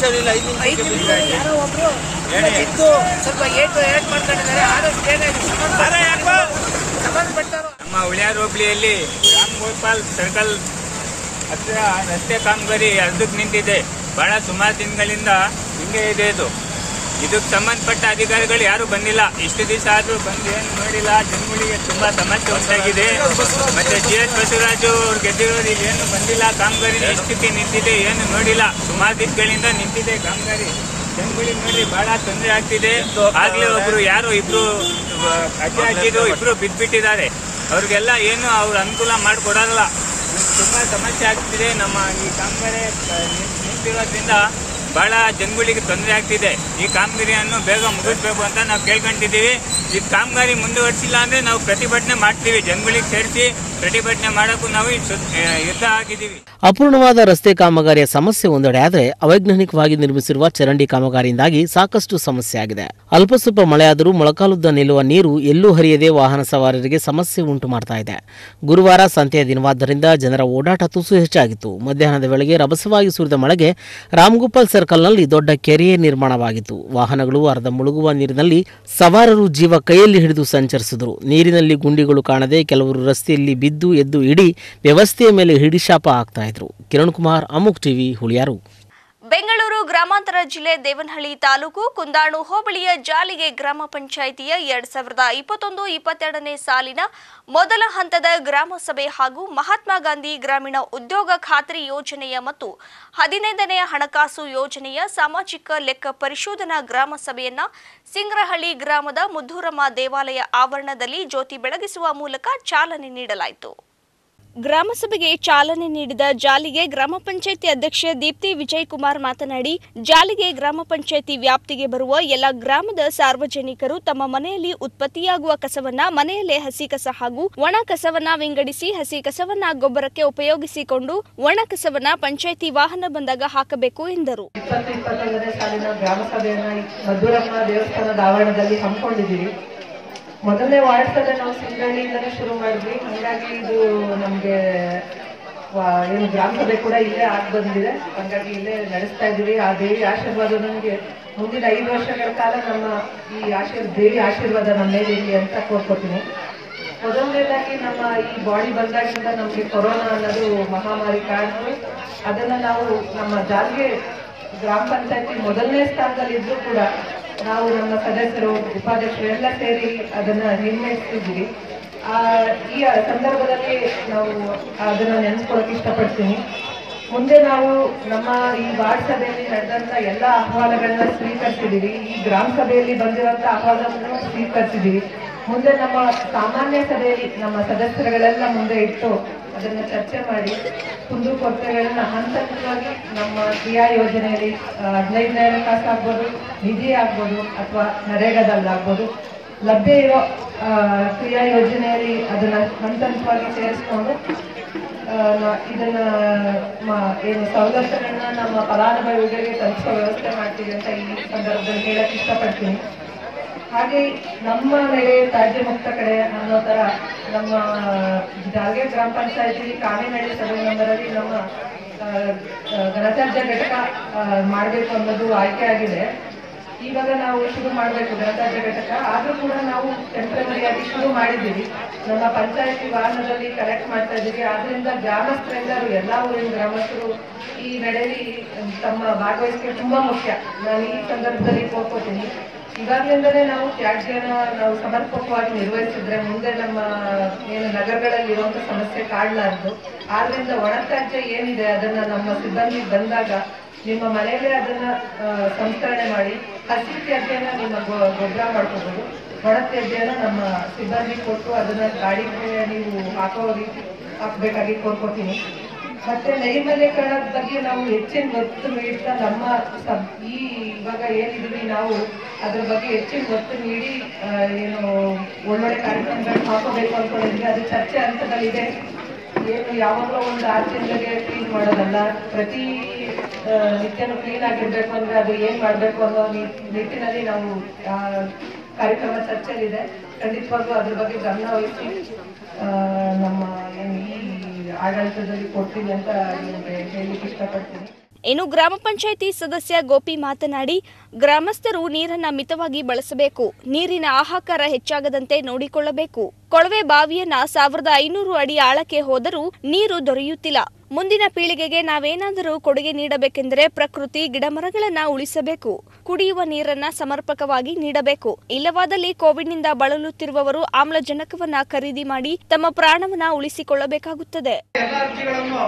ಐದು ನಿಮಿಷದಲ್ಲಿ ಯಾರೋ ಒಬ್ರು ಇದ್ದು ಸ್ವಲ್ಪ ಏಟು ಏಟ್ ಮಾಡ್ಕೊಂಡಿದ್ದಾರೆ ಆದಷ್ಟು ಬೇಗ ಇದಕ್ಕೆ ಸಂಬಂಧಪಟ್ಟ ಸಂಬಂಧಪಟ್ಟವರು ನಮ್ಮ ಉಳಿಯಾರ್ ಹೋಬಳಿಯಲ್ಲಿ ರಾಮ್ ಗೋಪಾಲ್ ಸರ್ಕಲ್ ಹತ್ರ ರಸ್ತೆ ಕಾಮಗಾರಿ ಅರ್ಧಕ್ಕೆ ನಿಂತಿದೆ ಬಹಳ ಸುಮಾರು ದಿನಗಳಿಂದ ಹಿಂಗೆ ಇದೆ ಇದು ಇದಕ್ಕೆ ಸಂಬಂಧಪಟ್ಟ ಅಧಿಕಾರಿಗಳು ಯಾರು ಬಂದಿಲ್ಲ ಇಷ್ಟು ದಿವಸ ಆದರೂ ಬಂದು ಏನು ನೋಡಿಲ್ಲ ಜನಗಳಿಗೆ ತುಂಬಾ ಸಮಸ್ಯೆ ಉಂಟಾಗಿದೆ ಮತ್ತೆ ಜಿ ಎಸ್ ಬಸವರಾಜು ಅವ್ರು ಗೆದ್ದಿರೋರು ಇಲ್ಲಿ ಏನು ಬಂದಿಲ್ಲ ಕಾಮಗಾರಿ ಎಷ್ಟಕ್ಕೆ ನಿಂತಿದೆ ಏನು ನೋಡಿಲ್ಲ ಸುಮಾರು ದಿವಸಗಳಿಂದ ನಿಂತಿದೆ ಕಾಮಗಾರಿ ಜನಗಳಿಗೆ ನೋಡಿ ಬಹಳ ತೊಂದರೆ ಆಗ್ತಿದೆ ಆಗ್ಲೇ ಒಬ್ರು ಯಾರೋ ಇಬ್ರು ಅಜ್ಜ ಅಜ್ಜಿದು ಇಬ್ರು ಬಿದ್ದ್ಬಿಟ್ಟಿದ್ದಾರೆ ಅವ್ರಿಗೆಲ್ಲ ಏನು ಅವ್ರು ಅನುಕೂಲ ಮಾಡಿಕೊಡಲ್ಲ ತುಂಬಾ ಸಮಸ್ಯೆ ಆಗ್ತಿದೆ ನಮ್ಮ ಈ ಕಾಮಗಾರಿ ಆ, ನಿಂತ್- ನಿಂತಿರೋದ್ರಿಂದ ಬಹಳ ಜನಗಳಿಗೆ ತೊಂದರೆ ಆಗ್ತಿದೆ ಈ ಕಾಮಗಾರಿಯನ್ನು ಬೇಗ ಮುಗಿಸ್ಬೇಕು ಅಂತ ನಾವು ಕೇಳ್ಕೊಂತಿದ್ದೀವಿ ಈ ಕಾಮಗಾರಿ ಮುಂದುವರಿಸಿಲ್ಲ ಅಂದ್ರೆ ನಾವು ಪ್ರತಿಭಟನೆ ಮಾಡ್ತೀವಿ ಜನಗಳಿಗೆ ಸೇರಿಸಿ ಪ್ರತಿಭಟನೆ ಮಾಡೋಕ್ಕೂ ನಾವು ಈ ಸುತ್- ಆ, ಯುದ್ಧ ಆಗಿದ್ದೀವಿ ಅಪೂರ್ಣವಾದ ರಸ್ತೆ ಕಾಮಗಾರಿಯ ಸಮಸ್ಯೆ ಒಂದೆಡೆ ಆದರೆ ಅವೈಜ್ಞಾನಿಕವಾಗಿ ನಿರ್ಮಿಸಿರುವ ಚರಂಡಿ ಕಾಮಗಾರಿಯಿಂದಾಗಿ ಸಾಕಷ್ಟು ಸಮಸ್ಯೆ ಆಗಿದೆ ಅಲ್ಪ ಸ್ವಲ್ಪ ಮಳೆಯಾದರೂ ಮೊಳಕಾಲುದ್ದ ನಿಲ್ಲುವ ನೀರು ಎಲ್ಲೂ ಹರಿಯದೆ ವಾಹನ ಸವಾರರಿಗೆ ಸಮಸ್ಯೆ ಉಂಟು ಮಾಡ್ತಾ ಇದೆ ಗುರುವಾರ ಸಂತೆಯ ದಿನವಾದ್ದರಿಂದ ಜನರ ಓಡಾಟ ತುಸು ಹೆಚ್ಚಾಗಿತ್ತು ಮಧ್ಯಾಹ್ನದ ವೇಳೆಗೆ ರಭಸವಾಗಿ ಸುರಿದ ಮಳೆಗೆ ರಾಮ್ಗೋಪಾಲ್ ಸರ್ಕಲ್ನಲ್ಲಿ ದೊಡ್ಡ ಕೆರೆಯೇ ನಿರ್ಮಾಣವಾಗಿತ್ತು ವಾಹನಗಳು ಅರ್ಧ ಮುಳುಗುವ ನೀರಿನಲ್ಲಿ ಸವಾರರು ಜೀವ ಕೈಯಲ್ಲಿ ಹಿಡಿದು ಸಂಚರಿಸಿದರು ನೀರಿನಲ್ಲಿ ಗುಂಡಿಗಳು ಕಾಣದೆ ಕೆಲವರು ರಸ್ತೆಯಲ್ಲಿ ಬಿದ್ದು ಎದ್ದು ಇಡೀ ವ್ಯವಸ್ಥೆಯ ಮೇಲೆ ಹಿಡಿಶಾಪ ಹಾಕ್ತಾ ಇದ್ರು ಕಿರಣ್ ಕುಮಾರ್ ಅಮುಕ್ ಟಿವಿ ಹುಳಿಯಾರು ಬೆಂಗಳೂರು ಗ್ರಾಮಾಂತರ ಜಿಲ್ಲೆ ದೇವನಹಳ್ಳಿ ತಾಲೂಕು ಕುಂದಾಣು ಹೋಬಳಿಯ ಜಾಲಿಗೆ ಗ್ರಾಮ ಪಂಚಾಯಿತಿಯ ಎರಡ್ ಸಾವಿರದ ಇಪ್ಪತ್ತೊಂದು ಇಪ್ಪತ್ತೆರಡನೇ ಸಾಲಿನ ಮೊದಲ ಹಂತದ ಗ್ರಾಮ ಸಭೆ ಹಾಗೂ ಮಹಾತ್ಮ ಗಾಂಧಿ ಗ್ರಾಮೀಣ ಉದ್ಯೋಗ ಖಾತ್ರಿ ಯೋಜನೆಯ ಮತ್ತು ಹದಿನೈದನೇ ಹಣಕಾಸು ಯೋಜನೆಯ ಸಾಮಾಜಿಕ ಲೆಕ್ಕ ಪರಿಶೋಧನಾ ಗ್ರಾಮ ಸಭೆಯನ್ನ ಸಿಂಗ್ರಹಳ್ಳಿ ಗ್ರಾಮದ ಮುದ್ದೂರಮ್ಮ ದೇವಾಲಯ ಆವರಣದಲ್ಲಿ ಜ್ಯೋತಿ ಬೆಳಗಿಸುವ ಮೂಲಕ ಚಾಲನೆ ನೀಡಲಾಯಿತು ಗ್ರಾಮಸಭೆಗೆ ಚಾಲನೆ ನೀಡಿದ ಜಾಲಿಗೆ ಗ್ರಾಮ ಪಂಚಾಯಿತಿ ಅಧ್ಯಕ್ಷೆ ದೀಪ್ತಿ ವಿಜಯ್ ಕುಮಾರ್ ಮಾತನಾಡಿ ಜಾಲಿಗೆ ಗ್ರಾಮ ಪಂಚಾಯಿತಿ ವ್ಯಾಪ್ತಿಗೆ ಬರುವ ಎಲ್ಲ ಗ್ರಾಮದ ಸಾರ್ವಜನಿಕರು ತಮ್ಮ ಮನೆಯಲ್ಲಿ ಉತ್ಪತ್ತಿಯಾಗುವ ಕಸವನ್ನ ಮನೆಯಲ್ಲೇ ಹಸಿ ಕಸ ಹಾಗೂ ಒಣ ಕಸವನ್ನ ವಿಂಗಡಿಸಿ ಹಸಿ ಕಸವನ್ನ ಗೊಬ್ಬರಕ್ಕೆ ಉಪಯೋಗಿಸಿಕೊಂಡು ಒಣ ಕಸವನ್ನ ಪಂಚಾಯಿತಿ ವಾಹನ ಬಂದಾಗ ಹಾಕಬೇಕು ಎಂದರು ಇಪ್ಪತ್ತು ಇಪ್ಪತ್ತೊಂದನೇ ಸಾಲಿನ ಗ್ರಾಮ ಸಭೆಯನ್ನ ಈ ಮಧುರಮ್ಮ ದೇವಸ್ಥಾನದ ಆವರಣದಲ್ಲಿ ಹಮ್ಮಿಕೊಂಡಿದ್ದೀವಿ ಮೊದಲನೇ ವಾರ್ಡ್ ಸಭೆ ನಾವು ಸಿಂಗಳ್ಳಿಯಿಂದನೇ ಶುರು ಮಾಡಿದ್ವಿ ಹಾಗಾಗಿ ಇದು ನಮಗೆ ಏನು ಗ್ರಾಮ ಸಭೆ ಕೂಡ ಇಲ್ಲೇ ಆಗಿ ಬಂದಿದೆ ಹಾಗಾಗಿ ಇಲ್ಲೇ ನಡೆಸ್ತಾ ಇದ್ದೀವಿ ಆ ದೇವಿ ಆಶೀರ್ವಾದ ನಮಗೆ ಮುಂದಿನ ಐದು ವರ್ಷಗಳ ಕಾಲ ನಮ್ಮ ಈ ಆಶೀರ್ ದೇವಿ ಆಶೀರ್ವಾದ ನಮ್ಮ ಮೇಲೆ ಇರಲಿ ಅಂತ ಕೋರ್ಕೋತೀನಿ ಮೊದಲನೇದಾಗಿ ನಮ್ಮ ಈ ಬಾಡಿ ಬಂದಾಗಿಂದ ನಮಗೆ ಕೊರೋನಾ ಅನ್ನೋದು ಮಹಾಮಾರಿ ಕಾರಣರು ಅದನ್ನ ನಾವು ನಮ್ಮ ಜಾಲ್ಗೆ ಗ್ರಾಮ ಪಂಚಾಯತಿ ಮೊದಲನೇ ಸ್ಥಾನದಲ್ಲಿ ಇದ್ರೂ ಕೂಡ ನಾವು ನಮ್ಮ ಸದಸ್ಯರು ಉಪಾಧ್ಯಕ್ಷರು ಎಲ್ಲ ಸೇರಿ ಅದನ್ನ ನಿರ್ಣಯಿಸ್ತಿದ್ದೀವಿ ಆ, ಈ ಸಂದರ್ಭದಲ್ಲಿ ನಾವು ಅದನ್ನ ನೆನೆಸ್ಕೊಳಕ್ ಇಷ್ಟಪಡ್ತೀನಿ ಮುಂದೆ ನಾವು ನಮ್ಮ ಈ ವಾರ್ಡ್ ಸಭೆಯಲ್ಲಿ ನಡೆದಂತ ಎಲ್ಲ ಅಹವಾಲುಗಳನ್ನ ಸ್ವೀಕರಿಸಿದೀವಿ ಈ ಗ್ರಾಮ ಸಭೆಯಲ್ಲಿ ಬಂದಿರುವಂತ ಅಹವಾಲುಗಳನ್ನ ಸ್ವೀಕರಿಸಿದೀವಿ ಮುಂದೆ ನಮ್ಮ ಸಾಮಾನ್ಯ ಸಭೆಯಲ್ಲಿ ನಮ್ಮ ಸದಸ್ಯರುಗಳೆಲ್ಲ ಮುಂದೆ ಇಟ್ಟು ಅದನ್ನ ಚರ್ಚೆ ಮಾಡಿ ಕುಂದುಕೊರತೆಗಳನ್ನ ಹಂತ ಹಂತವಾಗಿ ನಮ್ಮ ಕ್ರಿಯಾ ಯೋಜನೆಯಲ್ಲಿ ಆ, ಹದಿನೈದನೇ ಹಣಕಾಸು ಆಗ್ಬೋದು ನಿಧಿ ಆಗ್ಬೋದು ಅಥವಾ ನರೇಗಾದಲ್ಲಾಗ್ಬೋದು ಲಭ್ಯ ಇರೋ ಆ, ಕ್ರಿಯಾ ಯೋಜನೆಯಲ್ಲಿ ಅದನ್ನ ಹಂತ ಹಂತವಾಗಿ ಸೇರಿಸ್ಕೊಂಡು ಆ, ನ- ಇದನ್ನ ಮ- ಏನು ಸವಲತ್ತುಗಳನ್ನ ನಮ್ಮ ಫಲಾನುಭವಿಗಳಿಗೆ ತಲುಪಿಸೋ ವ್ಯವಸ್ಥೆ ಮಾಡ್ತೀವಿ ಅಂತ ಈ ಸಂದರ್ಭದಲ್ಲಿ ಹೇಳಕ್ ಇಷ್ಟಪಡ್ತೀನಿ ಹಾಗೆ ನಮ್ಮ ನೆಲೆ ತ್ಯಾಜ್ಯ ಮುಕ್ತ ಕಡೆ ಅನ್ನೋ ತರ ನಮ್ಮ ಜಾಲ್ಗೆ ಗ್ರಾಮ ಪಂಚಾಯತಿ ಕಾಮಿನಹಳ್ಳಿ ಸಭೆ ನಂಬರಲ್ಲಿ ನಮ್ಮ ಆ, ಆ, ಘನತ್ಯಾಜ್ಯ ಘಟಕ ಆ, ಮಾಡ್ಬೇಕು ಅನ್ನೋದು ಆಯ್ಕೆ ಆಗಿದೆ ಇವಾಗ ನಾವು ಶುರು ಮಾಡಬೇಕು ಘನತ್ಯಾಜ್ಯ ಘಟಕ ಆದ್ರೂ ಕೂಡ ನಾವು ಟೆಂಪ್ರರಿಯಾಗಿ ಶುರು ಮಾಡಿದ್ದೀವಿ ನಮ್ಮ ಪಂಚಾಯತಿ ವಾಹನದಲ್ಲಿ ಕಲೆಕ್ಟ್ ಮಾಡ್ತಾ ಇದ್ದೀವಿ ಆದ್ರಿಂದ ಗ್ರಾಮಸ್ಥರೆಲ್ಲರೂ ಎಲ್ಲಾ ಊರಿನ ಗ್ರಾಮಸ್ಥರು ಈ ನಡೆಯಲ್ಲಿ ತಮ್ಮ ಭಾಗವಹಿಸಿಕೆ ತುಂಬಾ ಮುಖ್ಯ ನಾನು ಈ ಸಂದರ್ಭದಲ್ಲಿ ಕೋರ್ಕೋತೀನಿ ಇವಾಗ್ಲಿಂದಲೇ ನಾವು ತ್ಯಾಜ್ಯನ ನಾವು ಸಮರ್ಪಕವಾಗಿ ನಿರ್ವಹಿಸಿದ್ರೆ ಮುಂದೆ ನಮ್ಮ ಏನು ನಗರಗಳಲ್ಲಿ ಇರುವಂತ ಸಮಸ್ಯೆ ಕಾಡಲಾರದು ಆದ್ರಿಂದ ಒಣ ತ್ಯಾಜ್ಯ ಏನಿದೆ ಅದನ್ನ ನಮ್ಮ ಸಿಬ್ಬಂದಿ ಬಂದಾಗ ನಿಮ್ಮ ಮನೆಯಲ್ಲೇ ಅದನ್ನ ಆ, ಸಂಸ್ಕರಣೆ ಮಾಡಿ ಹಸಿ ತ್ಯಾಜ್ಯನ ನಿಮ್ಮ ಗೊ- ಗೊಬ್ಬರ ಮಾಡ್ಕೋಬಹುದು ಒಣ ತ್ಯಾಜ್ಯನ ನಮ್ಮ ಸಿಬ್ಬಂದಿ ಕೊಟ್ಟು ಅದನ್ನ ಗಾಡಿಗೆ ನೀವು ಹಾಕೋ ರೀತಿ ಹಾಕ್ಬೇಕಾಗಿ ಕೋರ್ಕೋತೀನಿ ಮತ್ತೆ ನೈರ್ಮಲ್ಯೀಕರಣದ ಬಗ್ಗೆ ನಾವು ಹೆಚ್ಚಿನ ಒತ್ತು ನೀಡ್ತಾ ನಮ್ಮ ಸಬ್ ಈ ಇವಾಗ ಏನಿದೀವಿ ನಾವು ಅದ್ರ ಬಗ್ಗೆ ಹೆಚ್ಚಿನ ಒತ್ತು ನೀಡಿ ಆ, ಏನು ಒಳ್ಳೊಳ್ಳೆ ಕಾರ್ಯಕ್ರಮಗಳನ್ನ ಹಾಕೋಬೇಕು ಅನ್ಕೊಂಡಿದ್ವಿ ಅದು ಚರ್ಚೆ ಹಂತದಲ್ಲಿದೆ ಏನು ಯಾವಾಗಲೂ ಒಂದು ಆರು ತಿಂಗಳಿಗೆ ಕ್ಲೀನ್ ಮಾಡೋದಲ್ಲ ಪ್ರತಿ ಆ, ನಿತ್ಯನೂ ಕ್ಲೀನ್ ಆಗಿರ್ಬೇಕು ಅಂದ್ರೆ ಅದು ಏನ್ ಮಾಡ್ಬೇಕು ಅನ್ನೋ ನಿ- ನಿಟ್ಟಿನಲ್ಲಿ ನಾವು ಆ, ಕಾರ್ಯಕ್ರಮ ಚರ್ಚೆಯಲ್ಲಿದೆ ಖಂಡಿತವಾಗ್ಲೂ ಅದ್ರ ಬಗ್ಗೆ ಗಮನ ವಹಿಸಿ ಆ, ನಮ್ಮ ಏನು ಈ ಆಡಳಿತದಲ್ಲಿ ಕೊಡ್ತೀವಿ ಅಂತ ನಿಮಗೆ ಹೇಳಲಿಕ್ಕೆ ಇಷ್ಟಪಡ್ತೀನಿ ಇನ್ನು ಗ್ರಾಮ ಪಂಚಾಯಿತಿ ಸದಸ್ಯ ಗೋಪಿ ಮಾತನಾಡಿ ಗ್ರಾಮಸ್ಥರು ನೀರನ್ನ ಮಿತವಾಗಿ ಬಳಸಬೇಕು ನೀರಿನ ಹಾಹಾಕಾರ ಹೆಚ್ಚಾಗದಂತೆ ನೋಡಿಕೊಳ್ಳಬೇಕು ಕೊಳವೆ ಬಾವಿಯನ್ನ ಸಾವಿರದ ಐನೂರು ಅಡಿ ಆಳಕ್ಕೆ ಹೋದರೂ ನೀರು ದೊರೆಯುತ್ತಿಲ್ಲ ಮುಂದಿನ ಪೀಳಿಗೆಗೆ ನಾವೇನಾದರೂ ಕೊಡುಗೆ ನೀಡಬೇಕೆಂದರೆ ಪ್ರಕೃತಿ ಗಿಡಮರಗಳನ್ನ ಉಳಿಸಬೇಕು ಕುಡಿಯುವ ನೀರನ್ನ ಸಮರ್ಪಕವಾಗಿ ನೀಡಬೇಕು ಇಲ್ಲವಾದಲ್ಲಿ ಕೋವಿಡ್ನಿಂದ ಬಳಲುತ್ತಿರುವವರು ಆಮ್ಲಜನಕವನ್ನ ಖರೀದಿ ಮಾಡಿ ತಮ್ಮ ಪ್ರಾಣವನ್ನ ಉಳಿಸಿಕೊಳ್ಳಬೇಕಾಗುತ್ತದೆ ಎಲ್ಲ ಅರ್ಜಿಗಳನ್ನು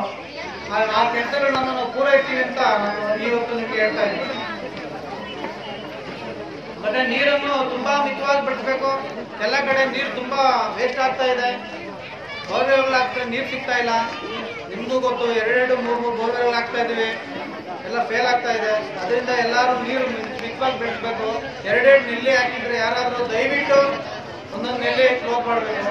ಆ ಆ ಕೆಲಸಗಳನ್ನ ನಾವು ಪೂರೈಸ್ತೀವಿ ಅಂತ ನಾನು ಇವತ್ತು ನಿಮ್ಗೆ ಹೇಳ್ತಾ ಇದ್ದೀನಿ ಮತ್ತೆ ನೀರನ್ನು ತುಂಬಾ ಮಿತವಾಗಿ ಬಳಸಬೇಕು ಎಲ್ಲ ಕಡೆ ನೀರು ತುಂಬಾ ವೇಸ್ಟ್ ಆಗ್ತಾ ಇದೆ ಬೋರ್ವೆಲ್ಗಳಾಗ್ತಾ ನೀರು ಸಿಗ್ತಾ ಇಲ್ಲ ನಿಮ್ಗೂ ಗೊತ್ತು ಎರಡೆರಡು ಮೂರು ಮೂರು ಬೋರ್ವೆಲ್ ಆಗ್ತಾ ಇದೀವಿ ಎಲ್ಲ ಫೇಲ್ ಆಗ್ತಾ ಇದೆ ಅದರಿಂದ ಎಲ್ಲರೂ ನೀರು ಮಿತವಾಗಿ ಬೆಳೆಸಬೇಕು ಎರಡೆರಡು ನೆಲ್ಲಿ ಹಾಕಿದ್ರೆ ಯಾರಾದ್ರೂ ದಯವಿಟ್ಟು ಒಂದೊಂದು ನೆಲ್ಲಿ ಕ್ಲೋಸ್ ಮಾಡಬೇಕು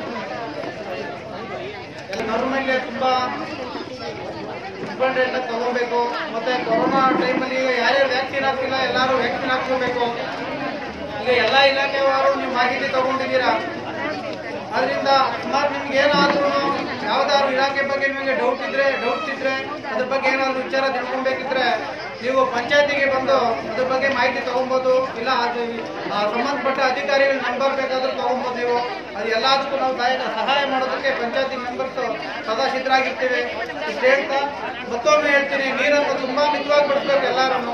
ಎಲ್ಲ ನರ್ಮಲ್ಯ ತುಂಬಾ ಇಂಪಾರ್ಟೆಂಟ್ ಆಗಿ ತಗೋಬೇಕು ಮತ್ತೆ ಕೊರೋನಾ ಟೈಮಲ್ಲಿ ಈಗ ಯಾರ್ಯಾರು ವ್ಯಾಕ್ಸಿನ್ ಹಾಕಿಲ್ಲ ಎಲ್ಲರೂ ವ್ಯಾಕ್ಸಿನ್ ಹಾಕ್ಕೋಬೇಕು ಈಗ ಎಲ್ಲ ಇಲಾಖೆಯವರು ನೀವು ಮಾಹಿತಿ ತಗೊಂಡಿದ್ದೀರಾ ಅದರಿಂದ ಸುಮಾರು ನಿಮ್ಗೆ ಏನಾದ್ರೂ ಯಾವ್ದಾದ್ರು ಇಲಾಖೆ ಬಗ್ಗೆ ನಿಮಗೆ ಡೌಟ್ ಇದ್ರೆ ಡೌಟ್ಸ್ ಇದ್ರೆ ಅದ್ರ ಬಗ್ಗೆ ಏನಾದ್ರು ವಿಚಾರ ತಿಳ್ಕೊಬೇಕಿದ್ರೆ ನೀವು ಪಂಚಾಯತಿಗೆ ಬಂದು ಅದ್ರ ಬಗ್ಗೆ ಮಾಹಿತಿ ತಗೊಬೋದು ಇಲ್ಲ ಅದು ಆ ಸಂಬಂಧಪಟ್ಟ ಅಧಿಕಾರಿಗಳ ನಂಬರ್ ಬೇಕಾದ್ರೂ ತಗೊಬೋದು ನೀವು ಅದು ಎಲ್ಲದಕ್ಕೂ ನಾವು ಸಹಾಯ ಸಹಾಯ ಮಾಡೋದಕ್ಕೆ ಪಂಚಾಯತಿ ಮೆಂಬರ್ಸ್ ಸದಾ ಸಿದ್ಧರಾಗಿರ್ತೀವಿ ಇಷ್ಟು ಹೇಳ್ತಾ ಮತ್ತೊಮ್ಮೆ ಹೇಳ್ತೀನಿ ನೀರನ್ನು ತುಂಬಾ ಮಿತವಾಗಿ ಬಿಡಿಸ್ಬೇಕು ಎಲ್ಲರೂ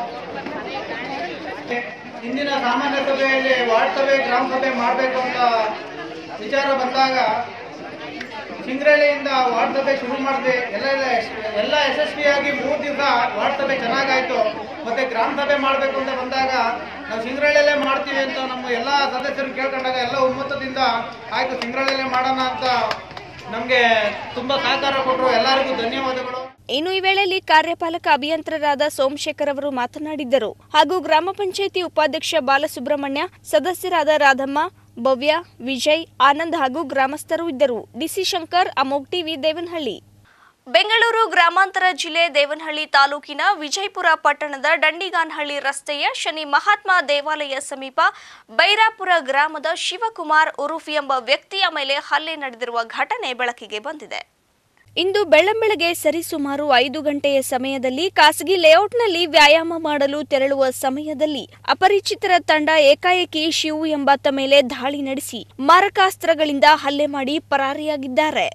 ಇಂದಿನ ಸಾಮಾನ್ಯ ಸಭೆಯಲ್ಲಿ ವಾರ್ಡ್ ಸಭೆ ಗ್ರಾಮ ಸಭೆ ಮಾಡಬೇಕು ಅಂತ ವಿಚಾರ ಬಂದಾಗ ಚಿಂಗ್ರಳ್ಳಿಯಿಂದ ವಾರ್ಡ್ ಸಭೆ ಶುರು ಮಾಡಿದ್ವಿ ಎಲ್ಲ ಎಲ್ಲ ಯಶಸ್ವಿಯಾಗಿ ಮೂರು ದಿವಸ ವಾರ್ಡ್ ಸಭೆ ಚೆನ್ನಾಗಾಯ್ತು ಮತ್ತೆ ಗ್ರಾಮ ಸಭೆ ಮಾಡಬೇಕು ಅಂತ ಬಂದಾಗ ನಾವು ಸಿಂಗ್ರಳ್ಳಿಯಲ್ಲೇ ಮಾಡ್ತೀವಿ ಅಂತ ನಮ್ಮ ಎಲ್ಲ ಸದಸ್ಯರು ಕೇಳ್ಕೊಂಡಾಗ ಎಲ್ಲ ಒಮ್ಮತದಿಂದ ಆಯ್ತು ಸಿಂಗ್ರಳ್ಳಿಯಲ್ಲೇ ಮಾಡೋಣ ಅಂತ ನಮಗೆ ತುಂಬಾ ಸಹಕಾರ ಕೊಟ್ಟರು ಎಲ್ಲರಿಗೂ ಧನ್ಯವಾದಗಳು ಇನ್ನು ಈ ವೇಳೆಯಲ್ಲಿ ಕಾರ್ಯಪಾಲಕ ಅಭಿಯಂತರರಾದ ಸೋಮಶೇಖರ್ ಅವರು ಮಾತನಾಡಿದ್ದರು ಹಾಗೂ ಗ್ರಾಮ ಪಂಚಾಯಿತಿ ಉಪಾಧ್ಯಕ್ಷ ಬಾಲಸುಬ್ರಹ್ಮಣ್ಯ ಸದಸ್ಯರಾದ ರಾಧಮ್ಮ ಭವ್ಯ ವಿಜಯ್ ಆನಂದ್ ಹಾಗೂ ಗ್ರಾಮಸ್ಥರು ಇದ್ದರು ಡಿಸಿ ಶಂಕರ್ ಅಮೋಗ್ ಟಿವಿ ದೇವನಹಳ್ಳಿ ಬೆಂಗಳೂರು ಗ್ರಾಮಾಂತರ ಜಿಲ್ಲೆ ದೇವನಹಳ್ಳಿ ತಾಲೂಕಿನ ವಿಜಯಪುರ ಪಟ್ಟಣದ ದಂಡಿಗಾನಹಳ್ಳಿ ರಸ್ತೆಯ ಶನಿ ಮಹಾತ್ಮ ದೇವಾಲಯ ಸಮೀಪ ಬೈರಾಪುರ ಗ್ರಾಮದ ಶಿವಕುಮಾರ್ ಉರುಫ್ ಎಂಬ ವ್ಯಕ್ತಿಯ ಮೇಲೆ ಹಲ್ಲೆ ನಡೆದಿರುವ ಘಟನೆ ಬೆಳಕಿಗೆ ಬಂದಿದೆ ಇಂದು ಬೆಳ್ಳಂಬೆಳಗ್ಗೆ ಸರಿಸುಮಾರು ಐದು ಗಂಟೆಯ ಸಮಯದಲ್ಲಿ ಖಾಸಗಿ ಲೇಔಟ್ನಲ್ಲಿ ವ್ಯಾಯಾಮ ಮಾಡಲು ತೆರಳುವ ಸಮಯದಲ್ಲಿ ಅಪರಿಚಿತರ ತಂಡ ಏಕಾಏಕಿ ಶಿವು ಎಂಬಾತ ಮೇಲೆ ದಾಳಿ ನಡೆಸಿ ಮಾರಕಾಸ್ತ್ರಗಳಿಂದ ಹಲ್ಲೆ ಮಾಡಿ ಪರಾರಿಯಾಗಿದ್ದಾರೆ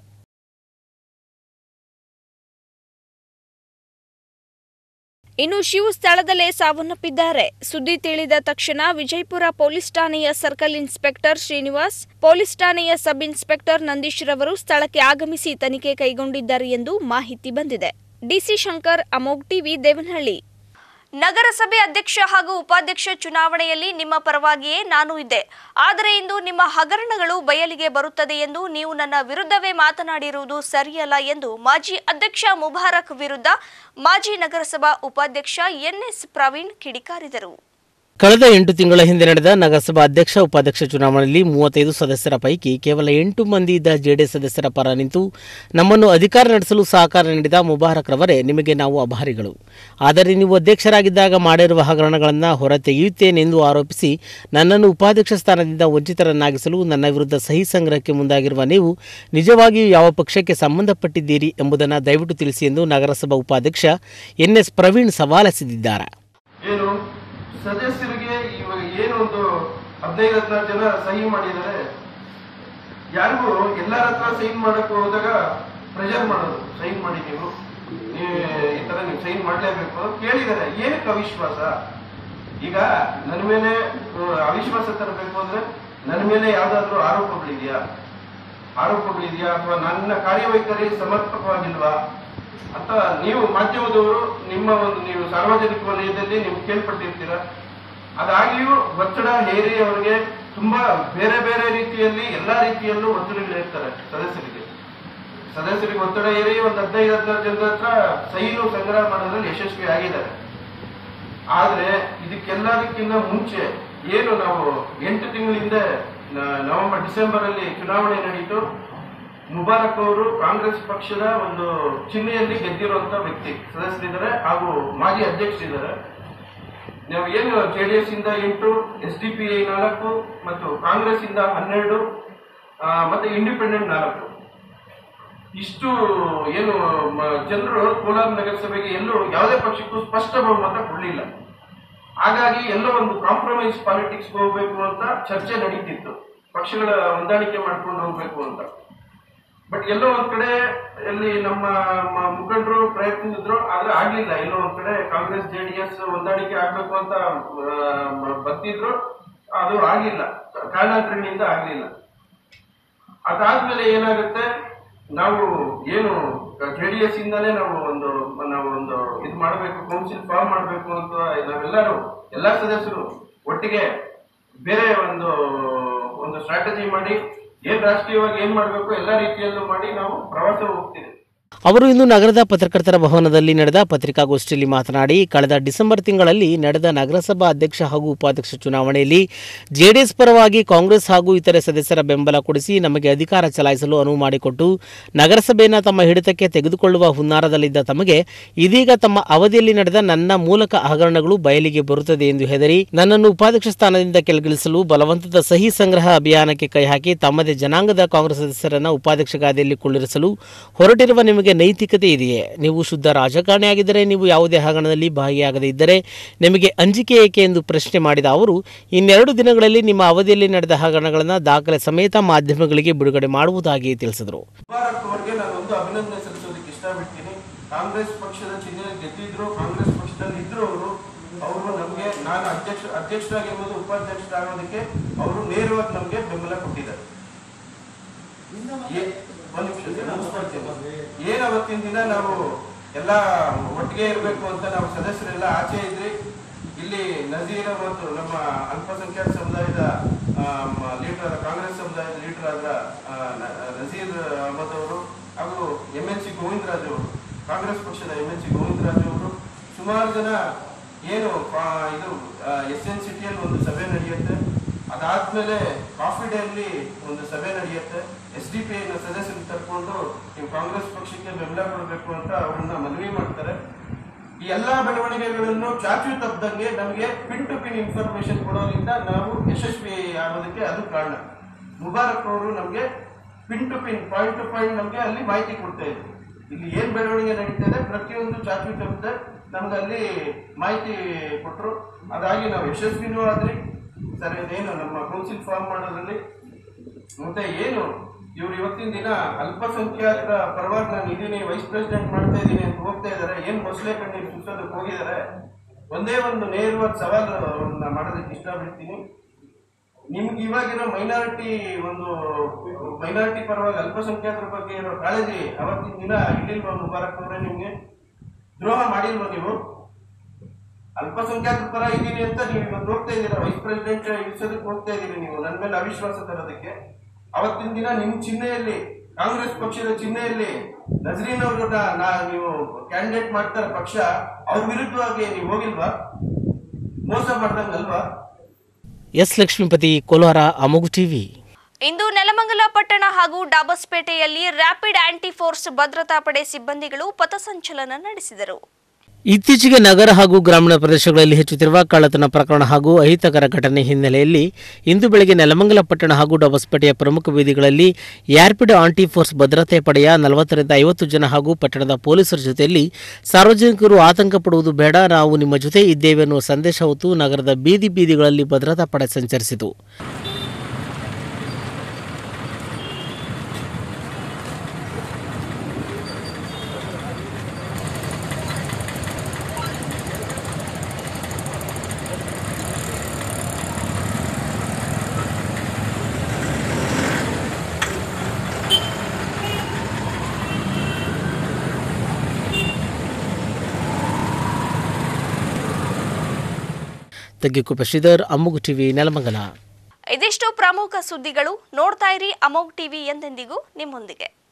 ಇನ್ನು ಶಿವು ಸ್ಥಳದಲ್ಲೇ ಸಾವನ್ನಪ್ಪಿದ್ದಾರೆ ಸುದ್ದಿ ತಿಳಿದ ತಕ್ಷಣ ವಿಜಯಪುರ ಪೊಲೀಸ್ ಠಾಣೆಯ ಸರ್ಕಲ್ ಇನ್ಸ್ಪೆಕ್ಟರ್ ಶ್ರೀನಿವಾಸ್ ಪೊಲೀಸ್ ಠಾಣೆಯ ಸಬ್ ಇನ್ಸ್ಪೆಕ್ಟರ್ ನಂದೀಶ್ ರವರು ಸ್ಥಳಕ್ಕೆ ಆಗಮಿಸಿ ತನಿಖೆ ಕೈಗೊಂಡಿದ್ದಾರೆ ಎಂದು ಮಾಹಿತಿ ಬಂದಿದೆ ಡಿಸಿ ಶಂಕರ್ ಅಮೋಗ್ ಟಿವಿ ದೇವನಹಳ್ಳಿ ನಗರಸಭೆ ಅಧ್ಯಕ್ಷ ಹಾಗೂ ಉಪಾಧ್ಯಕ್ಷ ಚುನಾವಣೆಯಲ್ಲಿ ನಿಮ್ಮ ಪರವಾಗಿಯೇ ನಾನು ಇದ್ದೆ ಆದರೆ ಇಂದು ನಿಮ್ಮ ಹಗರಣಗಳು ಬಯಲಿಗೆ ಬರುತ್ತದೆ ಎಂದು ನೀವು ನನ್ನ ವಿರುದ್ಧವೇ ಮಾತನಾಡಿರುವುದು ಸರಿಯಲ್ಲ ಎಂದು ಮಾಜಿ ಅಧ್ಯಕ್ಷ ಮುಬಾರಕ್ ವಿರುದ್ಧ ಮಾಜಿ ನಗರಸಭಾ ಉಪಾಧ್ಯಕ್ಷ ಎನ್ಎಸ್ ಪ್ರವೀಣ್ ಕಿಡಿಕಾರಿದರು ಕಳೆದ ಎಂಟು ತಿಂಗಳ ಹಿಂದೆ ನಡೆದ ನಗರಸಭಾ ಅಧ್ಯಕ್ಷ ಉಪಾಧ್ಯಕ್ಷ ಚುನಾವಣೆಯಲ್ಲಿ ಮೂವತ್ತೈದು ಸದಸ್ಯರ ಪೈಕಿ ಕೇವಲ ಎಂಟು ಮಂದಿ ಇದ್ದ ಜೆಡಿಎಸ್ ಸದಸ್ಯರ ಪರ ನಿಂತು ನಮ್ಮನ್ನು ಅಧಿಕಾರ ನಡೆಸಲು ಸಹಕಾರ ನೀಡಿದ ಮುಬಾರಕ್ ರವರೇ ನಿಮಗೆ ನಾವು ಆಭಾರಿಗಳು ಆದರೆ ನೀವು ಅಧ್ಯಕ್ಷರಾಗಿದ್ದಾಗ ಮಾಡಿರುವ ಹಗರಣಗಳನ್ನು ಹೊರತೆಗೆಯುತ್ತೇನೆಂದು ಆರೋಪಿಸಿ ನನ್ನನ್ನು ಉಪಾಧ್ಯಕ್ಷ ಸ್ಥಾನದಿಂದ ವಂಚಿತರನ್ನಾಗಿಸಲು ನನ್ನ ವಿರುದ್ಧ ಸಹಿ ಸಂಗ್ರಹಕ್ಕೆ ಮುಂದಾಗಿರುವ ನೀವು ನಿಜವಾಗಿಯೂ ಯಾವ ಪಕ್ಷಕ್ಕೆ ಸಂಬಂಧಪಟ್ಟಿದ್ದೀರಿ ಎಂಬುದನ್ನು ದಯವಿಟ್ಟು ತಿಳಿಸಿ ಎಂದು ನಗರಸಭಾ ಉಪಾಧ್ಯಕ್ಷ ಎನ್ಎಸ್ ಪ್ರವೀಣ್ ಸವಾಲೆಸೆದಿದ್ದಾರೆ ಏನು ಸದಸ್ಯರಿಗೆ ಇವಾಗ ಏನು ಒಂದು ಹದಿನೈದು ಹದಿನಾರು ಜನ ಸಹಿ ಮಾಡಿದ್ದಾರೆ ಯಾರಿಗೂ ಎಲ್ಲರ ಹತ್ರ ಸೈನ್ ಮಾಡಕ್ ಹೋದಾಗ ಪ್ರೆಷರ್ ಮಾಡೋದು ಸೈನ್ ಮಾಡಿ ನೀವು ನೀವು ಈ ತರ ನೀವು ಸೈನ್ ಮಾಡ್ಲೇಬೇಕು ಅಂತ ಕೇಳಿದ್ದಾರೆ ಏನಕ್ಕೆ ಅವಿಶ್ವಾಸ ಈಗ ನನ್ನ ಮೇಲೆ ಆ, ಅವಿಶ್ವಾಸ ತರಬೇಕು ಅಂದ್ರೆ ನನ್ನ ಮೇಲೆ ಯಾವ್ದಾದ್ರು ಆರೋಪಗಳಿದೆಯಾ ಆರೋಪಗಳಿದೆಯಾ ಅಥವಾ ನನ್ನ ಕಾರ್ಯವೈಖರಿ ಸಮರ್ಪಕವಾಗಿಲ್ವಾ ಅಂತ ನೀವು ಮಾಧ್ಯಮದವರು ನಿಮ್ಮ ಒಂದು ನೀವು ಸಾರ್ವಜನಿಕ ವಲಯದಲ್ಲಿ ನೀವು ಕೇಳ್ಪಟ್ಟಿರ್ತೀರ ಅದಾಗಿಯೂ ಒತ್ತಡ ಹೇರಿ ಅವರಿಗೆ ತುಂಬಾ ಬೇರೆ ಬೇರೆ ರೀತಿಯಲ್ಲಿ ಎಲ್ಲಾ ರೀತಿಯಲ್ಲೂ ಒತ್ತಡಗಳಿರ್ತಾರೆ ಸದಸ್ಯರಿಗೆ ಸದಸ್ಯರಿಗೆ ಒತ್ತಡ ಏರಿ ಒಂದು ಹದಿನೈದು ಹದಿನಾರು ಜನರ ಹತ್ರ ಸೈನು ಸಂಗ್ರಹ ಮಾಡೋದ್ರಲ್ಲಿ ಯಶಸ್ವಿ ಆಗಿದ್ದಾರೆ ಆದ್ರೆ ಇದಕ್ಕೆಲ್ಲದಕ್ಕಿಂತ ಮುಂಚೆ ಏನು ನಾವು ಎಂಟು ತಿಂಗಳ ಹಿಂದೆ ನ- ನವೆಂಬರ್ ಡಿಸೆಂಬರ್ ಅಲ್ಲಿ ಚುನಾವಣೆ ನಡೀತು ಮುಬಾರಕ್ ಅವರು ಕಾಂಗ್ರೆಸ್ ಪಕ್ಷದ ಒಂದು ಚಿಹ್ನೆಯಲ್ಲಿ ಗೆದ್ದಿರುವಂತ ವ್ಯಕ್ತಿ ಸದಸ್ಯರಿದ್ದಾರೆ ಹಾಗೂ ಮಾಜಿ ಅಧ್ಯಕ್ಷರಿದ್ದಾರೆ ನಾವು ಏನು ಜೆಡಿಎಸ್ ಇಂದ ಎಂಟು ಎಸ್ ಡಿ ಪಿ ಐ ನಾಲ್ಕು ಮತ್ತು ಕಾಂಗ್ರೆಸ್ ಇಂದ ಹನ್ನೆರಡು ಆ, ಮತ್ತೆ ಇಂಡಿಪೆಂಡೆಂಟ್ ನಾಲ್ಕು ಇಷ್ಟು ಏನು ಮ- ಜನರು ಕೋಲಾರ ನಗರಸಭೆಗೆ ಎಲ್ಲೂ ಯಾವುದೇ ಪಕ್ಷಕ್ಕೂ ಸ್ಪಷ್ಟ ಬಹುಮತ ಕೊಡಲಿಲ್ಲ ಹಾಗಾಗಿ ಎಲ್ಲೋ ಒಂದು ಕಾಂಪ್ರಮೈಸ್ ಪಾಲಿಟಿಕ್ಸ್ ಹೋಗ್ಬೇಕು ಅಂತ ಚರ್ಚೆ ನಡೀತಿತ್ತು ಪಕ್ಷಗಳ ಹೊಂದಾಣಿಕೆ ಮಾಡ್ಕೊಂಡು ಹೋಗ್ಬೇಕು ಅಂತ ಬಟ್ ಎಲ್ಲೋ ಒಂದ್ ಕಡೆ ಎಲ್ಲಿ ನಮ್ಮ ಮ- ಮುಖಂಡರು ಪ್ರಯತ್ನಿಸಿದ್ರು ಆದ್ರೆ ಆಗ್ಲಿಲ್ಲ ಎಲ್ಲೋ ಒಂದ್ ಕಡೆ ಕಾಂಗ್ರೆಸ್ ಜೆಡಿಎಸ್ ಹೊಂದಾಣಿಕೆ ಆಗ್ಬೇಕು ಅಂತ ಆ, ಮ- ಬರ್ತಿದ್ರು ಅದು ಆಗ್ಲಿಲ್ಲ ಕಾರಣಾಂತರಗಳಿಂದ ಆಗ್ಲಿಲ್ಲ ಅದಾದ್ಮೇಲೆ ಏನಾಗುತ್ತೆ ನಾವು ಏನು ಜೆಡಿಎಸ್ ಇಂದಾನೇ ನಾವು ಒಂದು ನಾವು ಒಂದು ಇದು ಮಾಡಬೇಕು ಕೌನ್ಸಿಲ್ ಫಾರ್ಮ್ ಮಾಡಬೇಕು ಅಂತ ನಾವೆಲ್ಲರೂ ಎಲ್ಲಾ ಸದಸ್ಯರು ಒಟ್ಟಿಗೆ ಬೇರೆ ಒಂದು ಒಂದು ಸ್ಟ್ರಾಟಜಿ ಮಾಡಿ ಏನ್ ರಾಷ್ಟ್ರೀಯವಾಗಿ ಏನ್ ಮಾಡಬೇಕು ಎಲ್ಲಾ ರೀತಿಯಲ್ಲೂ ಮಾಡಿ ನಾವು ಪ್ರವಾಸ ಹೋಗ್ತೀವಿ ಅವರು ಇಂದು ನಗರದ ಪತ್ರಕರ್ತರ ಭವನದಲ್ಲಿ ನಡೆದ ಪತ್ರಿಕಾಗೋಷ್ಠಿಯಲ್ಲಿ ಮಾತನಾಡಿ ಕಳೆದ ಡಿಸೆಂಬರ್ ತಿಂಗಳಲ್ಲಿ ನಡೆದ ನಗರಸಭಾ ಅಧ್ಯಕ್ಷ ಹಾಗೂ ಉಪಾಧ್ಯಕ್ಷ ಚುನಾವಣೆಯಲ್ಲಿ ಜೆಡಿಎಸ್ ಪರವಾಗಿ ಕಾಂಗ್ರೆಸ್ ಹಾಗೂ ಇತರೆ ಸದಸ್ಯರ ಬೆಂಬಲ ಕೊಡಿಸಿ ನಮಗೆ ಅಧಿಕಾರ ಚಲಾಯಿಸಲು ಅನುವು ಮಾಡಿಕೊಟ್ಟು ನಗರಸಭೆಯನ್ನು ತಮ್ಮ ಹಿಡಿತಕ್ಕೆ ತೆಗೆದುಕೊಳ್ಳುವ ಹುನ್ನಾರದಲ್ಲಿದ್ದ ತಮಗೆ ಇದೀಗ ತಮ್ಮ ಅವಧಿಯಲ್ಲಿ ನಡೆದ ನನ್ನ ಮೂಲಕ ಹಗರಣಗಳು ಬಯಲಿಗೆ ಬರುತ್ತದೆ ಎಂದು ಹೆದರಿ ನನ್ನನ್ನು ಉಪಾಧ್ಯಕ್ಷ ಸ್ಥಾನದಿಂದ ಕೆಳಗಿಳಿಸಲು ಬಲವಂತದ ಸಹಿ ಸಂಗ್ರಹ ಅಭಿಯಾನಕ್ಕೆ ಕೈ ಹಾಕಿ ತಮ್ಮದೇ ಜನಾಂಗದ ಕಾಂಗ್ರೆಸ್ ಸದಸ್ಯರನ್ನು ಉಪಾಧ್ಯಕ್ಷ ಗಾದಿಯಲ್ಲಿ ಕುಳ್ಳಿರಿಸಲು ಹೊರಟಿರುವ ನಿಮಗೆ ನೈತಿಕತೆ ಇದೆಯೇ ನೀವು ಶುದ್ಧ ರಾಜಕಾರಣಿಯಾಗಿದ್ದರೆ ನೀವು ಯಾವುದೇ ಹಗರಣದಲ್ಲಿ ಭಾಗಿಯಾಗದೇ ಇದ್ದರೆ ನಿಮಗೆ ಅಂಜಿಕೆ ಏಕೆ ಎಂದು ಪ್ರಶ್ನೆ ಮಾಡಿದ ಅವರು ಇನ್ನೆರಡು ದಿನಗಳಲ್ಲಿ ನಿಮ್ಮ ಅವಧಿಯಲ್ಲಿ ನಡೆದ ಹಗರಣಗಳನ್ನು ದಾಖಲೆ ಸಮೇತ ಮಾಧ್ಯಮಗಳಿಗೆ ಬಿಡುಗಡೆ ಮಾಡುವುದಾಗಿ ತಿಳಿಸಿದರು ಮುಬಾರಕ್ ಅವರಿಗೆ ನಾನು ಒಂದು ಅಭಿನಂದನೆ ಸಲ್ಲಿಸೋದಕ್ಕೆ ಇಷ್ಟಪಡ್ತೀನಿ ಕಾಂಗ್ರೆಸ್ ಪಕ್ಷದ ಚಿಹ್ನೆ ಗೆದ್ದಿದ್ರು ಕಾಂಗ್ರೆಸ್ ಪಕ್ಷದಲ್ಲಿ ಇದ್ರು ಅವರು ಅವರು ನಮಗೆ ನಾನು ಅಧ್ಯಕ್ಷ ಅಧ್ಯಕ್ಷರಾಗಿರ್ಬೋದು ಉಪಾಧ್ಯಕ್ಷರಾಗೋದಕ್ಕೆ ಅವರು ನೇರವಾಗಿ ನಮಗೆ ಬೆಂಬಲ ಕೊಟ್ಟಿದ್ದಾರೆ ಏ- ಒಂದ್ ನಿಮಿಷ ಸರ್, ಮುಗಿಸ್ಕೊಳ್ತೀನಿ. ಏನ್ ಅವತ್ತಿನ ದಿನ ನಾವು ಎಲ್ಲ ಒಟ್ಟಿಗೆ ಇರಬೇಕು ಅಂತ ನಾವು ಸದಸ್ಯರೆಲ್ಲ ಆಚೆ ಇದ್ರಿ ಇಲ್ಲಿ ನಜೀರ ಮತ್ತು ನಮ್ಮ ಅಲ್ಪಸಂಖ್ಯಾತ ಸಮುದಾಯದ ಲೀಡರ್ ಕಾಂಗ್ರೆಸ್ ಸಮುದಾಯದ ಲೀಡರ್ ಆದ ಆ, ನ- ನಜೀರ್ ಅಹಮದ್ ಅವರು ಹಾಗೂ ಎಂ ಎಲ್ ಸಿ ಗೋವಿಂದರಾಜ್ ಅವರು ಕಾಂಗ್ರೆಸ್ ಪಕ್ಷದ ಎಂ ಎಲ್ ಸಿ ಗೋವಿಂದರಾಜ್ ಅವರು ಸುಮಾರು ಜನ ಏನು ಪಾ- ಇದು ಎಸ್ ಎನ್ ಸಿಟಿಯಲ್ಲಿ ಒಂದು ಸಭೆ ನಡೆಯುತ್ತೆ ಅದಾದ್ಮೇಲೆ ಕಾಫಿ ಡೇ ಅಲ್ಲಿ ಒಂದು ಸಭೆ ನಡೆಯುತ್ತೆ ಎಸ್ ಡಿ ಪಿ ಐನ ಸದಸ್ಯರು ಕರ್ಕೊಂಡು ನೀವು ಕಾಂಗ್ರೆಸ್ ಪಕ್ಷಕ್ಕೆ ಬೆಂಬಲ ಕೊಡಬೇಕು ಅಂತ ಅವರನ್ನ ಮನವಿ ಮಾಡ್ತಾರೆ ಈ ಎಲ್ಲಾ ಬೆಳವಣಿಗೆಗಳನ್ನು ಚಾಚು ತಪ್ಪದಂಗೆ ನಮಗೆ ಪಿನ್ ಟು ಪಿನ್ ಇನ್ಫಾರ್ಮೇಶನ್ ಕೊಡೋದ್ರಿಂದ ನಾವು ಯಶಸ್ವಿ ಆಗೋದಕ್ಕೆ ಅದು ಕಾರಣ ಮುಬಾರಕ್ ಅವರು ನಮಗೆ pin to pin point to point ನಮಗೆ ಅಲ್ಲಿ ಮಾಹಿತಿ ಕೊಡ್ತಾ ಇದ್ರು ಇಲ್ಲಿ ಏನ್ ಬೆಳವಣಿಗೆ ನಡೀತಾ ಇದೆ ಪ್ರತಿಯೊಂದು ಚಾಚು ತಪ್ಪದೆ ನಮ್ಗೆ ಅಲ್ಲಿ ಮಾಹಿತಿ ಕೊಟ್ಟರು ಅದಾಗಿ ನಾವು ಯಶಸ್ವಿನೂ ಆದ್ರಿ ಸರ್ ಇದೇನು ನಮ್ಮ ಕೌನ್ಸಿಲ್ ಫಾರ್ಮ್ ಮಾಡೋದ್ರಲ್ಲಿ ಮತ್ತೆ ಏನು ಇವ್ರು ಇವತ್ತಿನ ದಿನ ಅಲ್ಪಸಂಖ್ಯಾತರ ಪರವಾಗಿ ನಾನು ಇದೀನಿ ವೈಸ್ ಪ್ರೆಸಿಡೆಂಟ್ ಮಾಡ್ತಾ ಇದ್ದೀನಿ ಅಂತ ಹೋಗ್ತಾ ಇದ್ದಾರೆ ಏನ್ ಮೊಸಳೆ ಕಣ್ಣೀರು ಸುತ್ತೋದಕ್ಕೆ ಹೋಗಿದ್ದಾರೆ ಒಂದೇ ಒಂದು ನೇರವಾದ ಸವಾಲು ಅವ್ರನ್ನ ಮಾಡೋದಕ್ಕೆ ಇಷ್ಟಪಡ್ತೀನಿ ನಿಮ್ಗೆ ಇವಾಗಿರೋ ಮೈನಾರಿಟಿ ಒಂದು ಮೈನಾರಿಟಿ ಪರವಾಗಿ ಅಲ್ಪಸಂಖ್ಯಾತರ ಬಗ್ಗೆ ಇರೋ ಕಾಳಜಿ ಅವತ್ತಿನ ದಿನ ಇಲ್ಲಿಲ್ವಾ ಮುಬಾರಕ್ ಅವರೇ ನಿಮ್ಗೆ ದ್ರೋಹ ಮಾಡಿಲ್ವಾ ನೀವು ಅಲ್ಪಸಂಖ್ಯಾತರ ಪರ ಇದ್ದೀನಿ ಅಂತ ನೀವು ಇವತ್ತು ಹೋಗ್ತಾ ಇದ್ದೀರಾ ವೈಸ್ ಪ್ರೆಸಿಡೆಂಟ್ ಇಳಿಸೋದಕ್ಕೆ ಹೋಗ್ತಾ ಇದ್ದೀರಿ ನೀವು ನನ್ನ ಮೇಲೆ ಅವಿಶ್ವಾಸ ತರೋದಕ್ಕೆ ಅವತ್ತಿನ ದಿನ ನಿಮ್ ಚಿಹ್ನೆಯಲ್ಲಿ ಕಾಂಗ್ರೆಸ್ ಪಕ್ಷದ ಚಿಹ್ನೆಯಲ್ಲಿ ನಜರೀನ್ ಅವ್ರನ್ನ ನಾ ನೀವು ಕ್ಯಾಂಡಿಡೇಟ್ ಮಾಡ್ತಾರೆ ಪಕ್ಷ ಅವ್ರ ವಿರುದ್ಧವಾಗಿ ನೀವು ಹೋಗಿಲ್ವಾ ಮೋಸ ಮಾಡ್ದಂಗಲ್ವಾ ಎಸ್ ಲಕ್ಷ್ಮೀಪತಿ ಕೋಲಾರ ಅಮೋಗು ಟಿವಿ ಇಂದು ನೆಲಮಂಗಲ ಪಟ್ಟಣ ಹಾಗೂ ಡಾಬಸ್ಪೇಟೆಯಲ್ಲಿ ರ್ಯಾಪಿಡ್ ಆಂಟಿ ಫೋರ್ಸ್ ಭದ್ರತಾ ಪಡೆ ಸಿಬ್ಬಂದಿಗಳು ಪಥಸಂಚಲನ ನಡೆಸಿದರು ಇತ್ತೀಚೆಗೆ ನಗರ ಹಾಗೂ ಗ್ರಾಮೀಣ ಪ್ರದೇಶಗಳಲ್ಲಿ ಹೆಚ್ಚುತ್ತಿರುವ ಕಳ್ಳತನ ಪ್ರಕರಣ ಹಾಗೂ ಅಹಿತಕರ ಘಟನೆ ಹಿನ್ನೆಲೆಯಲ್ಲಿ ಇಂದು ಬೆಳಗ್ಗೆ ನೆಲಮಂಗಲ ಪಟ್ಟಣ ಹಾಗೂ ಡಬಸ್ಪೇಟೆಯ ಪ್ರಮುಖ ಬೀದಿಗಳಲ್ಲಿ ರ್ಯಾಪಿಡ್ ಆಂಟಿ ಫೋರ್ಸ್ ಭದ್ರತೆ ಪಡೆಯ ನಲವತ್ತರಿಂದ ಐವತ್ತು ಜನ ಹಾಗೂ ಪಟ್ಟಣದ ಪೊಲೀಸರ ಜೊತೆಯಲ್ಲಿ ಸಾರ್ವಜನಿಕರು ಆತಂಕ ಪಡುವುದು ಬೇಡ ನಾವು ನಿಮ್ಮ ಜೊತೆ ಇದ್ದೇವೆ ಎನ್ನುವ ಸಂದೇಶ ಹೊತ್ತು ನಗರದ ಬೀದಿ ಬೀದಿಗಳಲ್ಲಿ ಭದ್ರತಾ ಪಡೆ ಸಂಚರಿಸಿತು ತಗ್ಗಿಕುಪ್ಪ ಶ್ರೀಧರ್ ಅಮ್ಮುಗು ಟಿವಿ ನೆಲಮಂಗಲ ಇದಿಷ್ಟು ಪ್ರಮುಖ ಸುದ್ದಿಗಳು ನೋಡ್ತಾ ಇರಿ ಅಮೋಗ್ ಟಿವಿ ಎಂದೆಂದಿಗೂ ನಿಮ್ಮೊಂದಿಗೆ